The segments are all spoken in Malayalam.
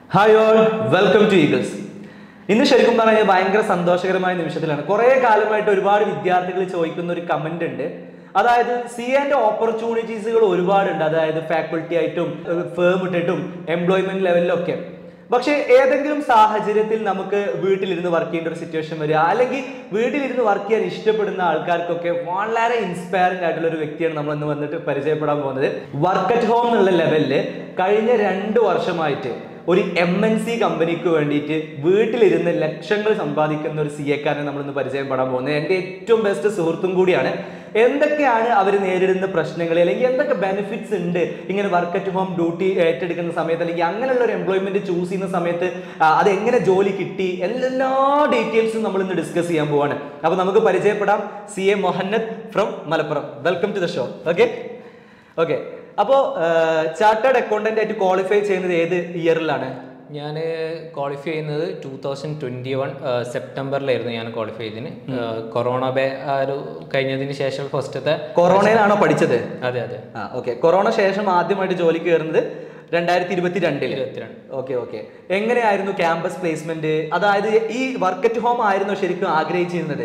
Hi all welcome to Eagles ഇന്ന് ശരിക്കും പറഞ്ഞാൽ ഭയങ്കര സന്തോഷകരമായ നിമിഷത്തിലാണ് കുറേ കാലമായിട്ട് ഒരുപാട് വിദ്യാർത്ഥികൾ ചോദിക്കുന്ന ഒരു കമന്റ് ഉണ്ട് അതായത് സി ആൻഡ് ഓപ്പർച്യൂണിറ്റീസുകൾ ഒരുപാടുണ്ട് അതായത് ഫാക്കൾട്ടി ആയിട്ടും ഫേം ഇട്ടിട്ടും എംപ്ലോയ്മെന്റ് ലെവലിലൊക്കെ പക്ഷേ ഏതെങ്കിലും സാഹചര്യത്തിൽ നമുക്ക് വീട്ടിലിരുന്ന് വർക്ക് ചെയ്യേണ്ട ഒരു സിറ്റുവേഷൻ വരിക അല്ലെങ്കിൽ വീട്ടിലിരുന്ന് വർക്ക് ചെയ്യാൻ ഇഷ്ടപ്പെടുന്ന ആൾക്കാർക്കൊക്കെ വളരെ ഇൻസ്പയറിംഗ് ആയിട്ടുള്ള ഒരു വ്യക്തിയാണ് നമ്മൾ ഇന്ന് വന്നിട്ട് പരിചയപ്പെടാൻ പോകുന്നത് വർക്ക് അറ്റ് ഹോം എന്നുള്ള ലെവലിൽ കഴിഞ്ഞ രണ്ട് വർഷമായിട്ട് ഒരു എം എൻ സി കമ്പനിക്ക് വേണ്ടിയിട്ട് വീട്ടിലിരുന്ന് ലക്ഷങ്ങൾ സമ്പാദിക്കുന്ന ഒരു സി എക്കാരനെ നമ്മൾ ഇന്ന് പരിചയപ്പെടാൻ പോകുന്നത് എൻ്റെ ഏറ്റവും ബെസ്റ്റ് സുഹൃത്തും കൂടിയാണ് എന്തൊക്കെയാണ് അവർ നേരിടുന്ന പ്രശ്നങ്ങൾ അല്ലെങ്കിൽ എന്തൊക്കെ ബെനിഫിറ്റ്സ് ഉണ്ട് ഇങ്ങനെ വർക്ക് അറ്റ് ഹോം ഡ്യൂട്ടി ഏറ്റെടുക്കുന്ന സമയത്ത് അല്ലെങ്കിൽ അങ്ങനെയുള്ള ഒരു എംപ്ലോയ്മെന്റ് ചൂസ് ചെയ്യുന്ന സമയത്ത് ആ, അത് എങ്ങനെ ജോലി കിട്ടി എല്ലാ ഡീറ്റെയിൽസും നമ്മൾ ഇന്ന് ഡിസ്കസ് ചെയ്യാൻ പോവാണ് അപ്പൊ നമുക്ക് പരിചയപ്പെടാം C A Mohannad from Malappuram welcome to the show okay okay അപ്പോൾ ചാർട്ടേഡ് അക്കൗണ്ടന്റ് ആയിട്ട് ക്വാളിഫൈ ചെയ്യുന്നത് ഏത് ഇയറിലാണ് ഞാൻ ക്വാളിഫൈ ചെയ്യുന്നത് ടൂ തൗസൻഡ് ട്വൻറ്റി വൺ സെപ്റ്റംബറിലായിരുന്നു ഞാൻ ക്വാളിഫൈ ചെയ്തതിന് കൊറോണ ബേ ആ ഒരു കഴിഞ്ഞതിന് ശേഷം ഫസ്റ്റത്തെ കൊറോണയിലാണോ പഠിച്ചത് അതെ അതെ ആ ഓക്കെ കൊറോണ ശേഷം ആദ്യമായിട്ട് ജോലി കയറുന്നത് രണ്ടായിരത്തി ഇരുപത്തി രണ്ടില് ഇരുപത്തിരണ്ട് ഓക്കെ ഓക്കെ എങ്ങനെയായിരുന്നു ക്യാമ്പസ് പ്ലേസ്മെന്റ് അതായത് ഈ വർക്ക് അറ്റ് ഹോം ആയിരുന്നു ശരിക്കും ആഗ്രഹിച്ചിരുന്നത്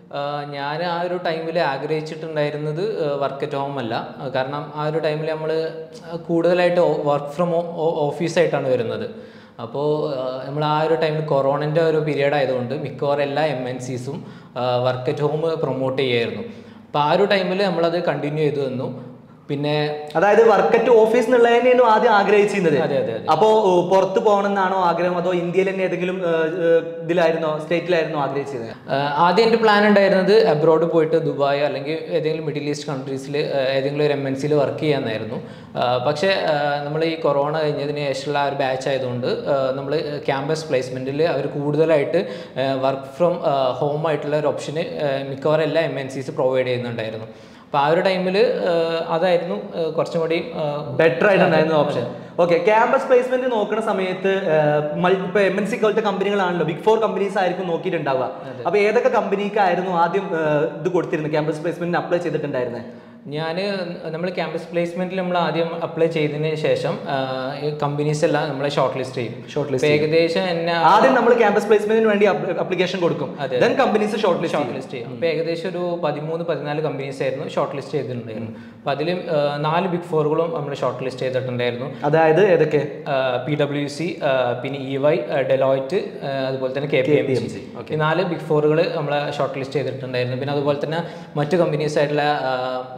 ഞാൻ ആ ഒരു ടൈമിൽ ആഗ്രഹിച്ചിട്ടുണ്ടായിരുന്നത് വർക്ക് അറ്റ് ഹോം അല്ല ആ, കാരണം ആ ഒരു ടൈമിൽ നമ്മൾ കൂടുതലായിട്ട് വർക്ക് ഫ്രം ഓഫീസായിട്ടാണ് വരുന്നത് അപ്പോൾ നമ്മൾ ആ ഒരു ടൈമിൽ കൊറോണൻ്റെ ഒരു പീരീഡ് ആയതുകൊണ്ട് മിക്കവാറും എല്ലാ എം എൻ സീസും വർക്ക് അറ്റ് ഹോം പ്രൊമോട്ട് ചെയ്യായിരുന്നു അപ്പോൾ ആ ഒരു ടൈമിൽ നമ്മളത് കണ്ടിന്യൂ ചെയ്തു തന്നു പിന്നെ അതായത് വർക്ക് അറ്റ് ഓഫീസ് എന്നുള്ളതിനായിരുന്നു ആദ്യം ആഗ്രഹിച്ചിരുന്നത് അതെ അതെ അതെ അപ്പോ ഏ, പുറത്ത് പോകണമെന്നാണോ ആഗ്രഹം അതോ ഇന്ത്യയിൽ തന്നെ ഏതെങ്കിലും ഏ, ഏ, ഇതിലായിരുന്നോ സ്റ്റേറ്റിലായിരുന്നോ ആഗ്രഹിച്ചത് ആഹ് ആദ്യം എൻ്റെ പ്ലാൻ ഉണ്ടായിരുന്നത് അബ്രോഡ് പോയിട്ട് ദുബായ് അല്ലെങ്കിൽ ഏതെങ്കിലും മിഡിൽ ഈസ്റ്റ് കൺട്രീസിൽ ഏതെങ്കിലും ഒരു എം എൻ സിയിൽ വർക്ക് ചെയ്യാമെന്നായിരുന്നു ആഹ് പക്ഷേ നമ്മൾ ഈ കൊറോണ കഴിഞ്ഞതിന് ശേഷമുള്ള ആ ഒരു ബാച്ച് ആയതുകൊണ്ട് നമ്മൾ ക്യാമ്പസ് പ്ലേസ്മെൻറ്റിൽ അവർ കൂടുതലായിട്ട് വർക്ക് ഫ്രം ഹോം ആയിട്ടുള്ള ഒരു ഓപ്ഷന് മിക്കവാറും എല്ലാ എം എൻ സിസ് പ്രൊവൈഡ് ചെയ്യുന്നുണ്ടായിരുന്നു അപ്പോൾ ആ ഒരു ടൈമിൽ അതായിരുന്നു ആഹ് കുറച്ചും കൂടി ആഹ് ബെറ്റർ ആയിട്ടുണ്ടായിരുന്ന ഓപ്ഷൻ ഓക്കെ ക്യാമ്പസ് പ്ലേസ്മെന്റ് നോക്കുന്ന സമയത്ത് മൾ- ഇപ്പൊ എം എൻ സി പോലത്തെ കമ്പനികളാണല്ലോ ബിഗ് ഫോർ കമ്പനീസ് ആയിരിക്കും നോക്കിയിട്ടുണ്ടാവുക അപ്പൊ ഏതൊക്കെ കമ്പനിക്കായിരുന്നു ആദ്യം ഏ, ഇത് കൊടുത്തിരുന്നത് ക്യാമ്പസ് പ്ലേസ്മെന്റിന് അപ്ലൈ ചെയ്തിട്ടുണ്ടായിരുന്നത് ഞാൻ നമ്മൾ ക്യാമ്പസ് പ്ലേസ്മെന്റിൽ നമ്മൾ ആദ്യം അപ്ലൈ ചെയ്തതിന് ശേഷം കമ്പനീസ് എല്ലാം നമ്മളെ ഷോർട്ട് ലിസ്റ്റ് ചെയ്യും ഷോർട്ട് ഇപ്പൊ ഏകദേശം എന്നെ ആദ്യം നമ്മൾ ക്യാമ്പസ് പ്ലേസ്മെന്റിന് വേണ്ടി അപ്ലിക്കേഷൻ കൊടുക്കും then companies shortlist shortlist ചെയ്യും അപ്പോൾ ഏകദേശം ഒരു പതിമൂന്ന് പതിനാല് കമ്പനീസ് ആയിരുന്നു ഷോർട്ട് ലിസ്റ്റ് ചെയ്തിട്ടുണ്ടായിരുന്നു അപ്പോൾ അതിൽ നാല് ബിഗ് ഫോറുകളും നമ്മൾ ഷോർട്ട് ലിസ്റ്റ് ചെയ്തിട്ടുണ്ടായിരുന്നു അതായത് ഏതൊക്കെ പി ഡബ്ല്യു സി പിന്നെ ഇ വൈ ഡെലോയിറ്റ് അതുപോലെ തന്നെ കെ പി എം സി ഈ നാല് ബിഗ് ഫോറുകൾ നമ്മൾ ഷോർട്ട് ലിസ്റ്റ് ചെയ്തിട്ടുണ്ടായിരുന്നു പിന്നെ അതുപോലെ തന്നെ മറ്റു കമ്പനീസ് ആയിട്ടുള്ള ആ,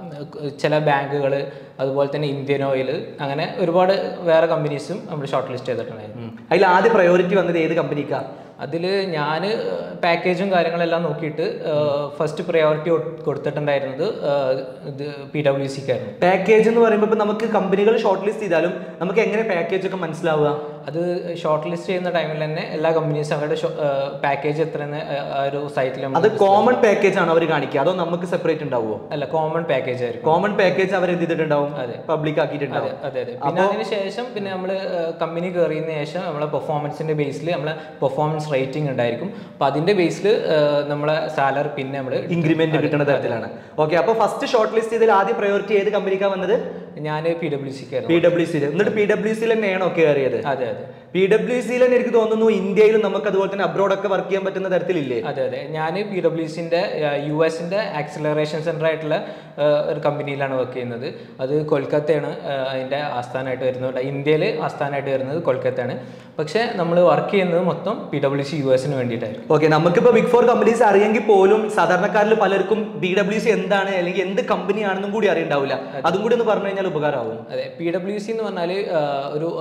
ചില ബാങ്കുകൾ അതുപോലെ തന്നെ ഇന്ത്യൻ ഓയിൽ അങ്ങനെ ഒരുപാട് വേറെ കമ്പനീസും നമ്മൾ ഷോർട്ട് ലിസ്റ്റ് ചെയ്തിട്ടുണ്ടായിരുന്നു അതിൽ ആദ്യ പ്രയോറിറ്റി വന്നത് ഏത് കമ്പനിക്കാ അതിൽ ഞാൻ പാക്കേജും കാര്യങ്ങളെല്ലാം നോക്കിയിട്ട് ഫസ്റ്റ് പ്രയോറിറ്റി കൊടുത്തിട്ടുണ്ടായിരുന്നത് ആ, ഇത് പി ഡബ്ല്യു സിക്കായിരുന്നു പാക്കേജ് എന്ന് പറയുമ്പോൾ ഇപ്പൊ നമുക്ക് കമ്പനികൾ ഷോർട്ട് ലിസ്റ്റ് ചെയ്താലും നമുക്ക് എങ്ങനെ പാക്കേജ് ഒക്കെ മനസ്സിലാവുക അത് ഷോർട്ട് ലിസ്റ്റ് ചെയ്യുന്ന ടൈമിൽ തന്നെ എല്ലാ കമ്പനീസും അവരുടെ പാക്കേജ് എത്രയെന്ന് ആ ഒരു സൈറ്റിൽ അത് കോമൺ പാക്കേജ് ആണ് അവർ കാണിക്കുക അതോ നമുക്ക് സെപ്പറേറ്റ് ഉണ്ടാവുമോ അല്ല കോമൺ പാക്കേജ് ആയിരിക്കും കോമൺ പാക്കേജ് അവർ എന്ത് ചെയ്തിട്ടുണ്ടാവും പബ്ലിക് ആക്കിയിട്ടുണ്ടാവും അതെ അതെ പിന്നെ അതിന് ശേഷം പിന്നെ നമ്മൾ കമ്പനി കയറിയതിന് ശേഷം നമ്മളെ പെർഫോമൻസിന്റെ ബേസിൽ നമ്മളെ പെർഫോമൻസ് റേറ്റിംഗ് ഉണ്ടായിരിക്കും അപ്പൊ അതിന്റെ ബേസിൽ നമ്മളെ സാലറി പിന്നെ നമ്മൾ ഇൻക്രിമെന്റ് കിട്ടുന്ന തരത്തിലാണ് ഓക്കെ അപ്പൊ ഫസ്റ്റ് ഷോർട്ട് ലിസ്റ്റ് ചെയ്തതിൽ ആദ്യ പ്രയോറിറ്റി ഏത് കമ്പനിക്കാ വന്നത് ഞാൻ പി ഡബ്ല്യു സിക്കായിരുന്നു പി ഡബ്ല്യു സി എന്നിട്ട് പി ഡബ്ല്യു സി തന്നെയാണോ കയറിയത് അതെ അതെ പി ഡബ്ല്യു സിയിൽ തന്നെ എനിക്ക് തോന്നുന്നു ഇന്ത്യയിലും നമുക്ക് അതുപോലെ തന്നെ അബ്രോഡ് ഒക്കെ വർക്ക് ചെയ്യാൻ പറ്റുന്ന തരത്തിലില്ലേ അതെ അതെ ഞാൻ പി ഡബ്ല്യു സിന്റെ യു എസിന്റെ ആക്സിലറേഷൻ സെന്റർ ആയിട്ടുള്ള ആ, ഒരു കമ്പനിയിലാണ് വർക്ക് ചെയ്യുന്നത് അത് കൊൽക്കത്തയാണ് ആ, അതിന്റെ ആസ്ഥാനമായിട്ട് വരുന്നത് ഇന്ത്യയിൽ ആസ്ഥാനമായിട്ട് വരുന്നത് കൊൽക്കത്തയാണ് പക്ഷേ നമ്മൾ വർക്ക് ചെയ്യുന്നത് മൊത്തം പി ഡബ്ല്യു സി യു എസിന് വേണ്ടിയിട്ടായിരുന്നു ഓക്കെ നമുക്കിപ്പോ ബിഗ് ഫോർ കമ്പനീസ് അറിയെങ്കിൽ പോലും സാധാരണക്കാരിൽ പലർക്കും ബി ഡബ്ല്യു സി എന്താണ് അല്ലെങ്കിൽ എന്ത് കമ്പനിയാണെന്നും കൂടി അറിയണ്ടാവില്ല അതും കൂടി ഒന്ന് പറഞ്ഞു കഴിഞ്ഞാൽ ഉപകാരമാവും അതെ പി ഡബ്ല്യു സി എന്ന് പറഞ്ഞാൽ ഒരു